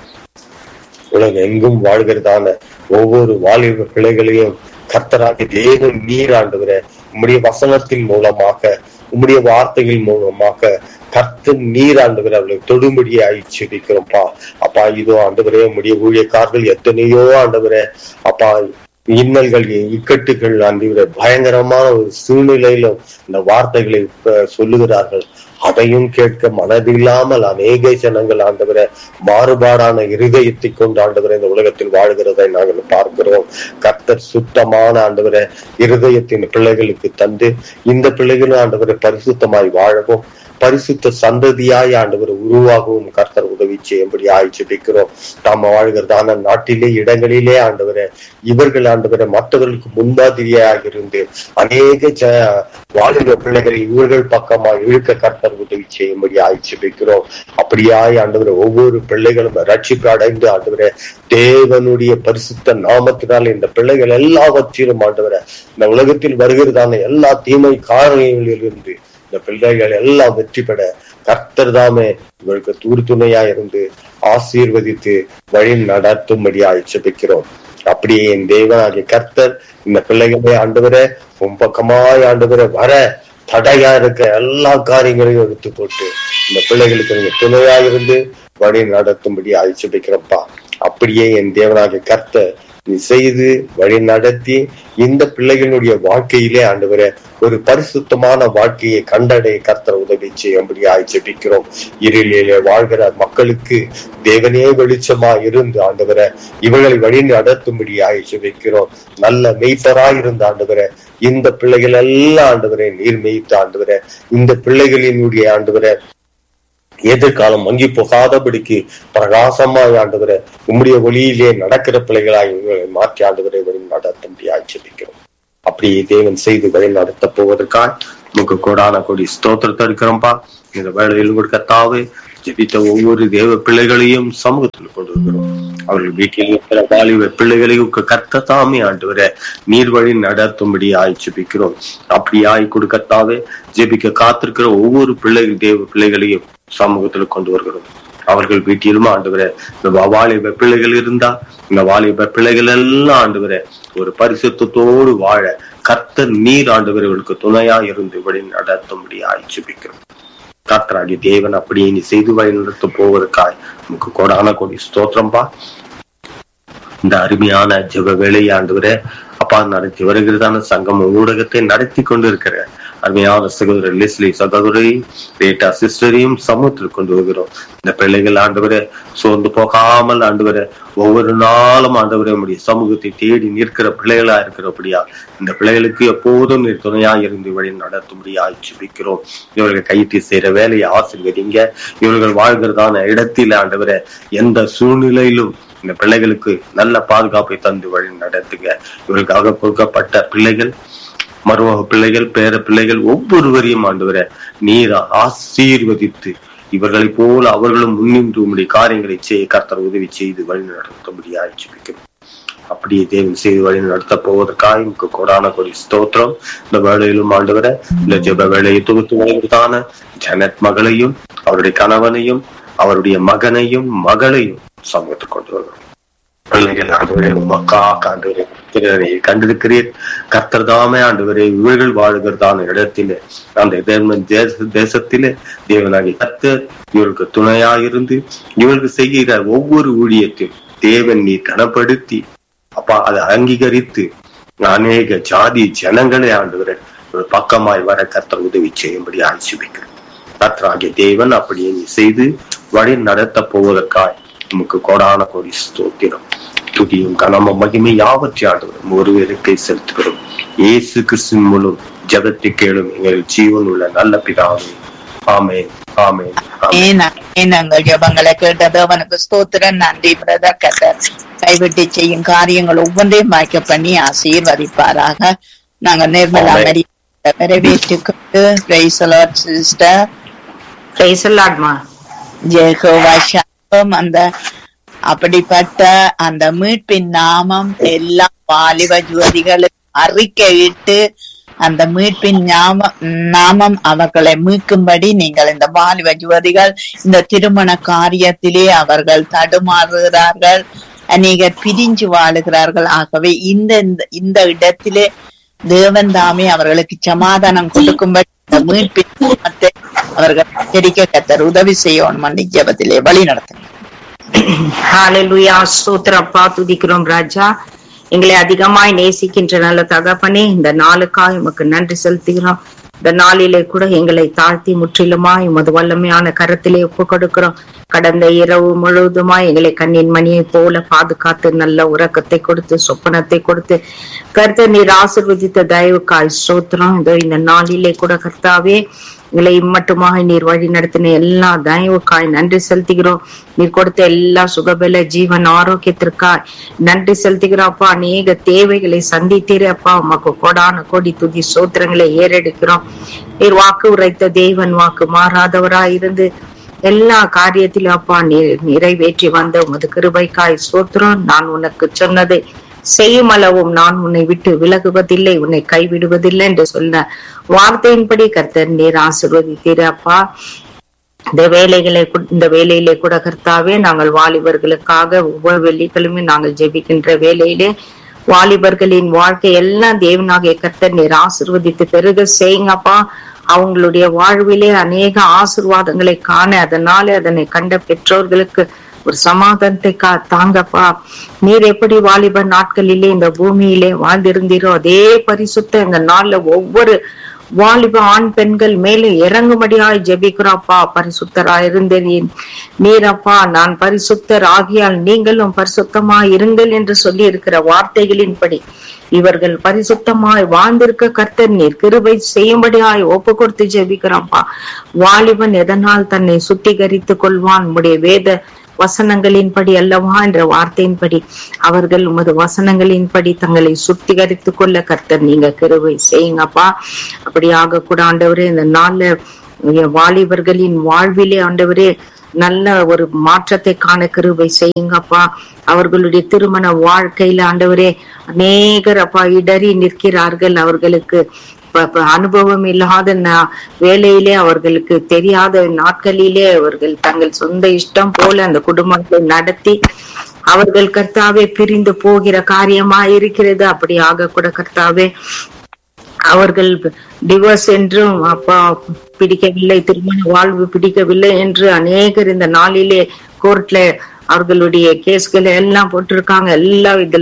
உலகம் எங்கும் வாழ்கிறதான ஒவ்வொரு வாலிப பிள்ளைகளையும் கர்த்தராகி தேவன் நீர் ஆண்டவரை உம்முடைய வசனத்தின் மூலமாக உம்முடைய வார்த்தைகள் மூலமாக கர்த்தர் நீர் ஆண்டவர் அவர்களை தொடும்படியாய் செபிக்கிறோம்ப்பா அப்பா இதோ ஆண்டவரே உம்முடைய ஊழியக்காரர்கள் எத்தனையோ ஆண்டவரே அப்பா இன்னல்கள் இக்கட்டுகள் ஆண்டவரே பயங்கரமான ஒரு சூழ்நிலையிலும் இந்த வார்த்தைகளை அஹ், சொல்லுகிறார்கள் அதையும் கேட்க மனதில்லாமல் அநேக ஜனங்கள் ஆண்டவரை மாறுபாடான இருதயத்தை கொண்டு ஆண்டவரை இந்த உலகத்தில் வாழ்கிறதை நாங்கள் பார்க்கிறோம் கர்த்தர் சுத்தமான ஆண்டவரை இருதயத்தின் பிள்ளைகளுக்கு தந்து இந்த பிள்ளைகளும் ஆண்டவரை பரிசுத்தமாய் வாழவும் பரிசுத்த சந்ததியாய் ஆண்டவர் உருவாகவும் கர்த்தர் உதவி செய்யும்படி ஆய்ச்சிபிக்கிறோம் தாம வாழ்கிறதான நாட்டிலே இடங்களிலே ஆண்டவரை இவர்கள் ஆண்டவரை மற்றவர்களுக்கு முன்மாதிரியாக இருந்து அநேக ஜ வாலிப பிள்ளைகளை இவர்கள் பக்கமா இழுக்க கர்த்தர் உதவி செய்யும்படி ஆய்ச்சிபிக்கிறோம் அப்படியாய் ஆண்டவரை ஒவ்வொரு பிள்ளைகளும் ரட்சிப்பு அடைந்து ஆண்டவரை தேவனுடைய பரிசுத்த நாமத்தினால் இந்த பிள்ளைகள் எல்லாவற்றிலும் ஆண்டவரை இந்த உலகத்தில் வருகிறதான எல்லா தீமை காரணங்களிலிருந்து இந்த பிள்ளைகள் எல்லாம் வெற்றி பெற கர்த்தர் தாமே இவருக்கு தூர்த்துணையா இருந்து ஆசீர்வதித்து வழி நடத்தும்படியாய் ஜெபிக்கிறோம் அப்படியே என் தேவனாகிய கர்த்தர் இந்த பிள்ளைகளை ஆண்டவரை உன் பக்கமாய் ஆண்டவரை வர தடையா இருக்க எல்லா காரியங்களையும் எடுத்து போட்டு இந்த பிள்ளைகளுக்கு நீங்க துணையா இருந்து வழி நடத்தும்படி அழிச்சுபிக்கிறப்பா அப்படியே என் தேவனாகிய கர்த்தர் நீ செய்து வழி நடத்தி இந்த பிள்ளைகளுடைய வாழ்க்கையிலே ஆண்டவரே ஒரு பரிசுத்தமான வாழ்க்கையை கண்டடைய கர்த்தர் உதவி செய்யும்படி ஆய்ச்சபிக்கிறோம் இருளிலே வாழ்கிற மக்களுக்கு தேவனே வெளிச்சமா இருந்து ஆண்டவரை இவர்களை வழி நடத்தும்படி ஆய்ச்சபிக்கிறோம் நல்ல மெய்ப்பராய் இருந்த ஆண்டவரை இந்த பிள்ளைகள் எல்லாம் ஆண்டவரை நீர் மேய்த்து ஆண்டவரை இந்த பிள்ளைகளினுடைய ஆண்டவரை எதிர்காலம் மங்கி போகாதபடிக்கு பிரகாசமாய் ஆண்டவரை உம்முடைய ஒளியிலே நடக்கிற பிள்ளைகளாய் இவர்களை மாற்றி ஆண்டவரை வழி நடத்தும்படி ஆட்சேபிக்கிறோம் அப்படியே தேவன் செய்து வழி நடத்த போவதற்காக நமக்கு கோடான கோடி ஸ்தோத்திரத்தை இருக்கிறோம்ப்பா இந்த வேலையில் கொடுக்க தாவே ஜெபித்த ஒவ்வொரு தேவ பிள்ளைகளையும் சமூகத்தில் கொண்டு வருகிறோம் அவர்கள் வீட்டில் இருக்கிற வாலிப பிள்ளைகளையும் கத்த தாமே ஆண்டவரை நீர் வழி நடத்தும்படி ஆய் ஜெபிக்கிறோம் அப்படி ஆய் கொடுக்கத்தாவே ஜெபிக்க காத்திருக்கிற ஒவ்வொரு பிள்ளை தேவ பிள்ளைகளையும் சமூகத்தில் கொண்டு வருகிறோம் அவர்கள் வீட்டிலும் ஆண்டவரே இந்த வாலிப பிள்ளைகள் இருந்தா இந்த வாலிப பிள்ளைகள் எல்லாம் ஆண்டவரே ஒரு பரிசுத்தத்தோடு வாழ கர்த்தர் நீர் ஆண்டவர்களுக்கு துணையா இருந்து வழி நடத்தும்படி ஆய்ச்சிபிக்கிறோம் கர்த்தராகி தேவன் அப்படியே நீ செய்து வழி நடத்த போவதற்காய் நமக்கு கோடான கோடி ஸ்தோத்திரம்பா இந்த அருமையான ஜெப வேலை ஆண்டவரே அப்பா நடத்தி வருகிறதான சங்கம் ஊடகத்தை நடத்தி கொண்டு இருக்கிற அருமையான சகோதரர் லெஸ்லி சகோதரையும் பேட்டா சிஸ்டரையும் சமூகத்தில் கொண்டு வருகிறோம் இந்த பிள்ளைகள் ஆண்டவரை சோர்ந்து போகாமல் ஆண்டவரை ஒவ்வொரு நாளும் ஆண்டவரை உடைய சமூகத்தை தேடி நிற்கிற பிள்ளைகளா இருக்கிறபடியா இந்த பிள்ளைகளுக்கு எப்போதும் நீர் துணையா இருந்து வழி நடத்தும்படியா ஜெபிக்கிறோம் இவர்கள் கையிட்டு செய்யற வேலையை ஆசிர்வதிங்க இவர்கள் வாழ்கிறதான இடத்தில் ஆண்டவரை எந்த சூழ்நிலையிலும் இந்த பிள்ளைகளுக்கு நல்ல பாதுகாப்பை தந்து வழி நடத்துங்க இவர்களுக்காக கொடுக்கப்பட்ட பிள்ளைகள் மருமக பிள்ளைகள் பேர பிள்ளைகள் ஒவ்வொருவரையும் ஆண்டவரை நீர் ஆசீர்வதித்து இவர்களைப் போல அவர்களும் முன்னின்று உம்முடைய காரியங்களை செய்ய கர்த்தர் உதவி செய்து வழி நடத்தும்படியா ஜெபிக்கிறோம் அப்படியே தேவன் செய்து வழி நடத்த போவதற்காக எனக்கு கொடான கொடி ஸ்தோத்திரம் இந்த வேலையிலும் ஆண்டவரை இந்த ஜெப வேலையை தொகுத்து வருவதான ஜனத் மகளையும் அவருடைய கணவனையும் அவருடைய மகனையும் மகளையும் சமூகத்துக்கு கொண்டு வருகிறோம் பிள்ளைகள் ஆண்டவரே மக்கா ஆண்டவரே திறனை கண்டிருக்கிறீர் கர்த்தர் தாமே ஆண்டவரே இவர்கள் வாழுகிறதான இடத்திலே அந்த தேவன் தேச தேசத்திலே தேவனாகி கர்த்தர் இவருக்கு துணையாயிருந்து இவருக்கு செய்கிற ஒவ்வொரு ஊழியத்தையும் தேவன் நீ கனப்படுத்தி அப்பா அதை அங்கீகரித்து அநேக ஜாதி ஜனங்களை ஆண்டவரை ஒரு பக்கமாய் வர கர்த்தர் உதவி செய்யும்படி ஆட்சிபிக்கிறேன் கர்த்தராகிய தேவன் அப்படியே நீ செய்து வழி நடத்த போவதற்காய் உமக்கு கோடான கோடி ஸ்தோத்திரம் துதியும் கனமும் மகிமை யாவற்றை ஆண்டவரும் ஒருவருக்கை செலுத்துகிறோம் இயேசு கிறிஸ்துவின் மூலம் ஜெபத்தை கேளும் எங்கள் ஜீவன் உள்ள நல்ல பிதாவே ஆமென் ஆமென் ஆமென் ஏன் ஏன் நாங்கள் ஜபங்களை கேட்டது அவனுக்கு ஸ்தோத்திரம் நன்றி பிரதர் கத்தர் கைவிட்டு செய்யும் காரியங்கள் ஒவ்வொன்றையும் வாய்க்க பண்ணி ஆசீர்வதிப்பாராக நாங்க நிர்மலா ஆமென். மரி வரவேற்றுக்கொண்டு sister Praise the Lord, ma. Jehovah Shammah அந்த அப்படிப்பட்ட அந்த மீட்பின் நாமம் எல்லா வாலிப ஜோதிகளும் அறிக்கையிட்டு அந்த மீட்பின் ஞாப நாமம் அவர்களை மீட்கும்படி நீங்கள் இந்த வாலிப ஜோதிகள் இந்த திருமண காரியத்திலே அவர்கள் தடுமாறுகிறார்கள் அநேகர் பிரிஞ்சு வாழுகிறார்கள் ஆகவே இந்த இந்த- இந்த இடத்திலே தேவன் தாமே அவர்களுக்கு சமாதானம் கொடுக்கும்படி இந்த மீட்பின் நாமத்தை அவர்கள் தெரிக்க கத்தர் உதவி செய்யணும் ஜபத்திலே வழி நடத்துங்க ஹalleluya ஸ்தோத்திரப்பா துதிக்கிறோம் ராஜா எங்களை அதிகமாய் நேசிக்கின்ற நல்ல தகப்பனே இந்த நாளுக்காக உமக்கு நன்றி செலுத்துகிறோம் இந்த நாளிலே கூட எங்களை தாழ்த்தி முற்றிலுமாய் உமது வல்லமையான கரத்திலே ஒப்பு கொடுக்கிறோம் கடந்த இரவு முழுவதுமாய் எங்களை கண்ணின் மணியை போல பாதுகாத்து நல்ல உறக்கத்தை கொடுத்து சொப்பனத்தை கொடுத்து கர்த்தர் நீர் ஆசிர்வதித்த தயவுக்காய் ஸ்தோத்திரம் இதோ இந்த நாளிலே கூட கர்த்தாவே எங்களை இம்மட்டுமாக நீர் வழி நடத்தின எல்லா தயவுக்காய் நன்றி செலுத்துகிறோம் நீர் கொடுத்த எல்லா சுகபல ஜீவன் ஆரோக்கியத்திற்காய் நன்றி செலுத்துகிறோம் அப்பா அநேக தேவைகளை சந்தித்தீரே அப்பா உமக்கு கொடான கோடி துதி சோத்திரங்களை ஏறெடுக்கிறோம் நீர் வாக்கு உரைத்த தேவன் வாக்கு மாறாதவராய் இருந்து எல்லா காரியத்திலும் அப்பா நீர் நிறைவேற்றி வந்த உமது கிருபைக்காய் சோத்திரம் நான் உனக்கு சொன்னதை செய்யும் அளவும் நான் உன்னை விட்டு விலகுவதில்லை உன்னை கைவிடுவதில்லை என்று சொன்ன வார்த்தையின்படி கர்த்தர் நீர் ஆசிர்வதித்தீர் அப்பா இந்த வேலைகளை கு- இந்த வேலையிலே கூட கர்த்தாவே நாங்கள் வாலிபர்களுக்காக ஒவ்வொரு வெள்ளிக்கிழமை நாங்கள் ஜெபிக்கின்ற வேலையிலே வாலிபர்களின் வாழ்க்கை எல்லாம் தேவனாகிய கர்த்தர் நீர் ஆசிர்வதித்து பெருக செய்யுங்கப்பா அவங்களுடைய வாழ்விலே அநேக ஆசிர்வாதங்களை காண அதனாலே அதனை கண்ட பெற்றோர்களுக்கு ஒரு சமாதானத்தை கா தாங்கப்பா நீர் எப்படி வாலிப நாட்களிலே இந்த பூமியிலே வாழ்ந்திருந்தீரோ அதே பரிசுத்த இந்த நாள்ல ஒவ்வொரு வாலிப ஆண் பெண்கள் மேலே இறங்கும்படியாய் ஜெபிக்கிறோம்ப்பா பரிசுத்தராய் இருந்தேன் நீரப்பா நான் பரிசுத்தர் ஆகியால் நீங்களும் பரிசுத்தமாய் இருங்கள் என்று சொல்லி இருக்கிற வார்த்தைகளின்படி இவர்கள் பரிசுத்தமாய் வாழ்ந்திருக்க கர்த்தர் நீர் கிருபை செய்யும்படியாய் ஒப்பு கொடுத்து ஜெபிக்கிறோம்ப்பா வாலிபன் எதனால் தன்னை சுத்திகரித்துக் கொள்வான் உம்முடைய வேத வசனங்களின்படி அல்லவா என்ற வார்த்தையின்படி அவர்கள் உமது வசனங்களின்படி தங்களை சுத்திகரித்துக் கொள்ள கர்த்தர் நீங்க கிருபை செய்யுங்கப்பா அப்படியாக கூட ஆண்டவரே இந்த நாள்ல என் வாலிபர்களின் வாழ்விலே ஆண்டவரே நல்ல ஒரு மாற்றத்தை காண கிருபை செய்யுங்கப்பா அவர்களுடைய திருமண வாழ்க்கையில ஆண்டவரே அநேகர் அப்பா இடறி நிற்கிறார்கள் அவர்களுக்கு ப- ப- அனுபவம் இல்லாத நா- வேலையிலே அவர்களுக்கு தெரியாத நாட்களிலே அவர்கள் தங்கள் சொந்த இஷ்டம் போல அந்த குடும்பத்தை நடத்தி அவர்கள் கர்த்தாவே பிரிந்து போகிற காரியமா இருக்கிறது அப்படி ஆக கூட கர்த்தாவே அவர்கள் டிவோர்ஸ் என்றும் அப்பா பிடிக்கவில்லை திருமண வாழ்வு பிடிக்கவில்லை என்று அநேகர் இந்த நாளிலே கோர்ட்ல அவர்களுடைய கேஸ்களை எல்லாம் போட்டிருக்காங்க எல்லாம் இதுல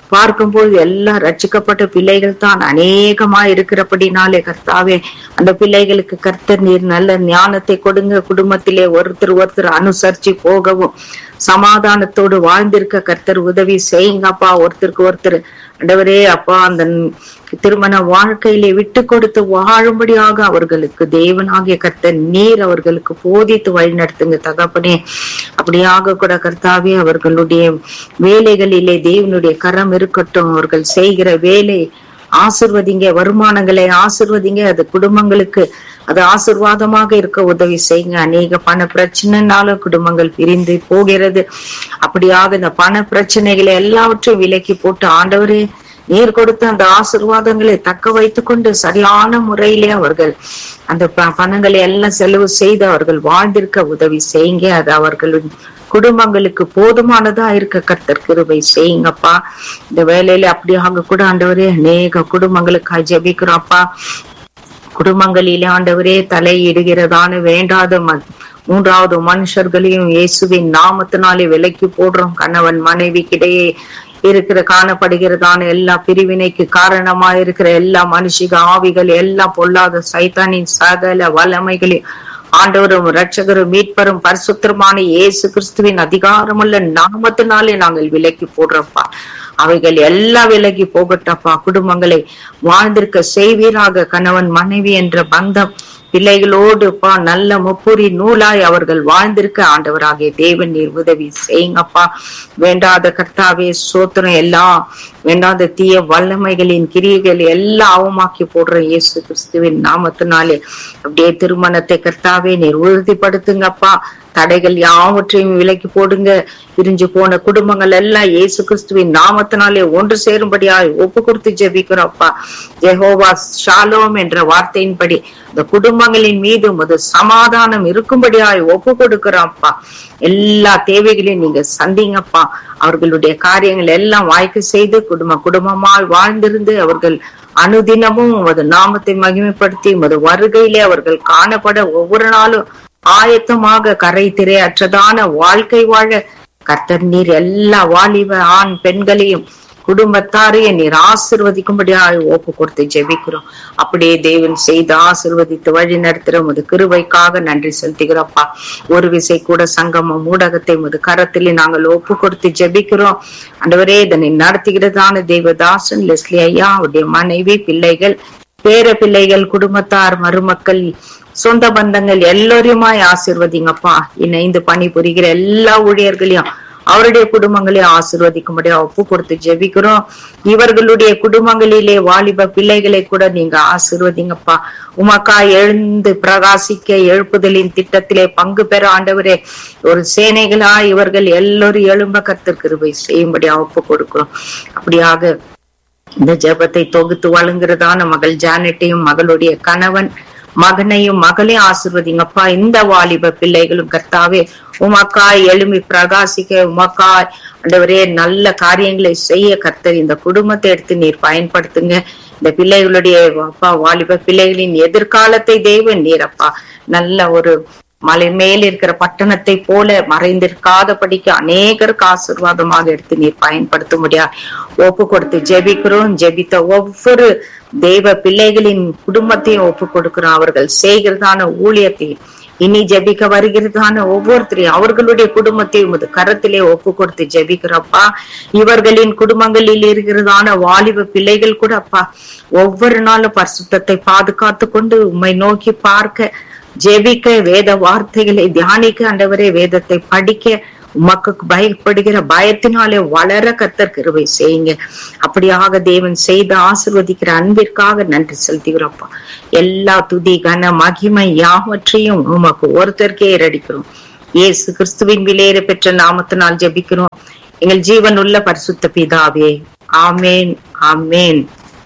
பார்க்கும்போது எல்லாம் ரட்சிக்கப்பட்ட பிள்ளைகள் தான் அநேகமா இருக்கிறபடினாலே கர்த்தாவே அந்த பிள்ளைகளுக்கு கர்த்தர் நீர் நல்ல ஞானத்தை கொடுங்க குடும்பத்திலே ஒருத்தர் ஒருத்தர் அனுசரிச்சு போகவும் சமாதானத்தோடு வாழ்ந்திருக்க கர்த்தர் உதவி செய்யுங்கப்பா ஒருத்தருக்கு ஒருத்தர் ஆண்டவரே அப்பா அந்த திருமண வாழ்க்கையிலே விட்டு கொடுத்து வாழும்படியாக அவர்களுக்கு தேவனாகிய கர்த்தர் நீர் அவர்களுக்கு போதித்து வழிநடத்துங்க தகப்பனே அப்படியாக கூட கர்த்தாவே அவர்களுடைய வேலைகளிலே தேவனுடைய கரம் இருக்கட்டும் அவர்கள் செய்கிற வேலை ஆசிர்வதிங்க வருமானங்களை ஆசிர்வதிங்க அது குடும்பங்களுக்கு அது ஆசிர்வாதமாக இருக்க உதவி செய்யுங்க அநேக பண பிரச்சனைனால குடும்பங்கள் பிரிந்து போகிறது அப்படியாக இந்த பண பிரச்சனைகளை எல்லாவற்றையும் விலக்கி போட்டு ஆண்டவரே நீர் கொடுத்த அந்த ஆசிர்வாதங்களை தக்க வைத்துக் கொண்டு சரியான முறையிலே அவர்கள் அந்த ப- பணங்களை எல்லாம் செலவு செய்து அவர்கள் வாழ்ந்திருக்க உதவி செய்யுங்க அது அவர்களின் குடும்பங்களுக்கு போதுமானதா இருக்க கர்த்தர் கிருபை செய்யுங்கப்பா இந்த வேலையில அப்படியாக கூட ஆண்டவரே அநேக குடும்பங்களுக்காக ஜெபிக்கிறோம் அப்பா குடும்பங்களிலே ஆண்டவரே தலையிடுகிறதான வேண்டாத ம- மூன்றாவது மனுஷர்களையும் இயேசுவின் நாமத்தினாலே விலக்கி போடுறோம் கணவன் மனைவிக்கிடையே இருக்கிற காணப்படுகிறதான எல்லா பிரிவினைக்கு காரணமா இருக்கிற எல்லா மனுஷிக ஆவிகள் எல்லா பொல்லாத சைத்தானின் சகல வல்லமைகளையும் ஆண்டவரும் இரட்சகரும் மீட்பரும் பரிசுத்தருமான இயேசு கிறிஸ்துவின் அதிகாரமுள்ள நாமத்தினாலே நாங்கள் விலக்கி போடுறோம்ப்பா அவைகள் எல்லாம் விலகி போகட்டப்பா குடும்பங்களை வாழ்ந்திருக்க செய்வீராக கணவன் மனைவி என்ற பந்தம் பிள்ளைகளோடு பா நல்ல முப்புரி நூலாய் அவர்கள் வாழ்ந்திருக்க ஆண்டவராகிய தேவன் நீர் உதவி செய்யுங்கப்பா வேண்டாத கர்த்தாவே சோத்திரம் எல்லாம் வேண்டாத தீய வல்லமைகளின் கிரியைகள் எல்லாம் அவமாக்கி போடுற இயேசு கிறிஸ்துவின் நாமத்தினாலே அப்படியே திருமணத்தை கர்த்தாவே நீர் உறுதிப்படுத்துங்கப்பா தடைகள் யாவற்றையும் விலக்கி போடுங்க பிரிஞ்சு போன குடும்பங்கள் எல்லாம் இயேசு கிறிஸ்துவின் நாமத்தினாலே ஒன்று சேரும்படியாய் ஒப்பு கொடுத்து ஜெபிக்கிறோம்ப்பா ஜெகோவா ஷாலோம் என்ற வார்த்தையின்படி இந்த குடும்பங்களின் மீது உமது சமாதானம் இருக்கும்படியாய் ஒப்பு கொடுக்கிறோம்ப்பா எல்லா தேவைகளையும் நீங்க சந்திங்கப்பா அவர்களுடைய காரியங்கள் எல்லாம் வாய்க்கு செய்து குடும்ப குடும்பமாய் வாழ்ந்திருந்து அவர்கள் அனுதினமும் உமது நாமத்தை மகிமைப்படுத்தி உமது வருகையிலே அவர்கள் காணப்பட ஒவ்வொரு நாளும் ஆயத்தமாக கரை திரை அற்றதான வாழ்க்கை வாழ கர்த்தர் நீர் எல்லா வாலிப ஆண் பெண்களையும் குடும்பத்தாரையும் நீர் ஆசிர்வதிக்கும்படியாக ஒப்பு கொடுத்து ஜெபிக்கிறோம் அப்படியே தேவன் செய்து ஆசிர்வதித்து வழி நடத்துற உமது கிருபைக்காக நன்றி செலுத்துகிறோம்ப்பா ஒரு விசை கூட சங்கமம் ஊடகத்தை உமது கரத்திலே நாங்கள் ஒப்பு கொடுத்து ஜெபிக்கிறோம் ஆண்டவரே இதனை நடத்துகிறதான தேவதாசன் லெஸ்லி ஐயா அவருடைய மனைவி பிள்ளைகள் பேர பிள்ளைகள் குடும்பத்தார் மருமக்கள் சொந்த பந்தங்கள் எல்லோரையுமாய் ஆசிர்வதிங்கப்பா இணைந்து பணிபுரிகிற எல்லா ஊழியர்களையும் அவருடைய குடும்பங்களையும் ஆசிர்வதிக்கும்படியா ஒப்பு கொடுத்து ஜெபிக்கிறோம் இவர்களுடைய குடும்பங்களிலே வாலிப பிள்ளைகளை கூட நீங்க ஆசிர்வதிங்கப்பா உமக்கா எழுந்து பிரகாசிக்க எழுப்புதலின் திட்டத்திலே பங்கு பெற ஆண்டவரே ஒரு சேனைகளா இவர்கள் எல்லோரும் எழும்ப கர்த்தர் கிருபை செய்யும்படியா ஒப்பு கொடுக்கிறோம் அப்படியாக இந்த ஜெபத்தை தொகுத்து வழங்குறதான மகள் ஜானட்டையும் மகளுடைய கணவன் மகனையும் மகளையும் ஆசிர்வதிங்கப்பா இந்த வாலிப பிள்ளைகளும் கர்த்தாவே உமக்காய் எழுமி பிரகாசிக்க உமக்காய் ஆண்டவரே நல்ல காரியங்களை செய்ய கர்த்தர் இந்த குடும்பத்தை எடுத்து நீர் பயன்படுத்துங்க இந்த பிள்ளைகளுடைய அப்பா வாலிப பிள்ளைகளின் எதிர்காலத்தை தேவன் நீரப்பா நல்ல ஒரு மலை மேல் இருக்கிற பட்டணத்தை போல மறைந்திருக்காதபடிக்கு அநேகருக்கு ஆசிர்வாதமாக எடுத்து நீர் பயன்படுத்த முடியா ஒப்பு கொடுத்து ஜெபிக்கிறோம் ஜெபித்த ஒவ்வொரு தெய்வ பிள்ளைகளின் குடும்பத்தையும் ஒப்பு கொடுக்கிறோம் அவர்கள் செய்கிறதான ஊழியத்தையும் இனி ஜெபிக்க வருகிறதான ஒவ்வொருத்தரையும் அவர்களுடைய குடும்பத்தையும் உமது கரத்திலே ஒப்பு கொடுத்து ஜெபிக்கிறப்பா இவர்களின் குடும்பங்களில் இருக்கிறதான வாலிப பிள்ளைகள் கூட அப்பா ஒவ்வொரு நாளும் பரிசுத்தத்தை பாதுகாத்து கொண்டு உம்மை நோக்கி பார்க்க ஜெபிக்க வேத வார்த்தைகளை தியானிக்க ஆண்டவரே வேதத்தை படிக்க உமக்கு பயப்படுகிற பயத்தினாலே வளர கத்தர் கிருபை செய்யுங்க அப்படியாக தேவன் செய்து ஆசிர்வதிக்கிற அன்பிற்காக நன்றி செலுத்துகிறோம்ப்பா எல்லா துதி கன மகிமை யாவற்றையும் உமக்கு ஒருத்தருக்கே ஏறடிக்கிறோம் இயேசு கிறிஸ்துவின் விலையேற பெற்ற நாமத்தினால் ஜெபிக்கிறோம் எங்கள் ஜீவன் உள்ள பரிசுத்த பிதாவே ஆமேன் ஆமேன்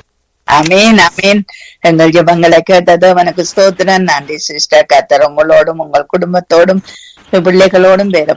அமேன் அமேன் எங்கள் ஜெபங்களை கேட்டது அவனுக்கு ஸ்தோத்திரம் நன்றி சிஸ்டர் கத்தர் உங்களோடும் உங்கள் குடும்பத்தோடும் பிள்ளைகளோடும் வேற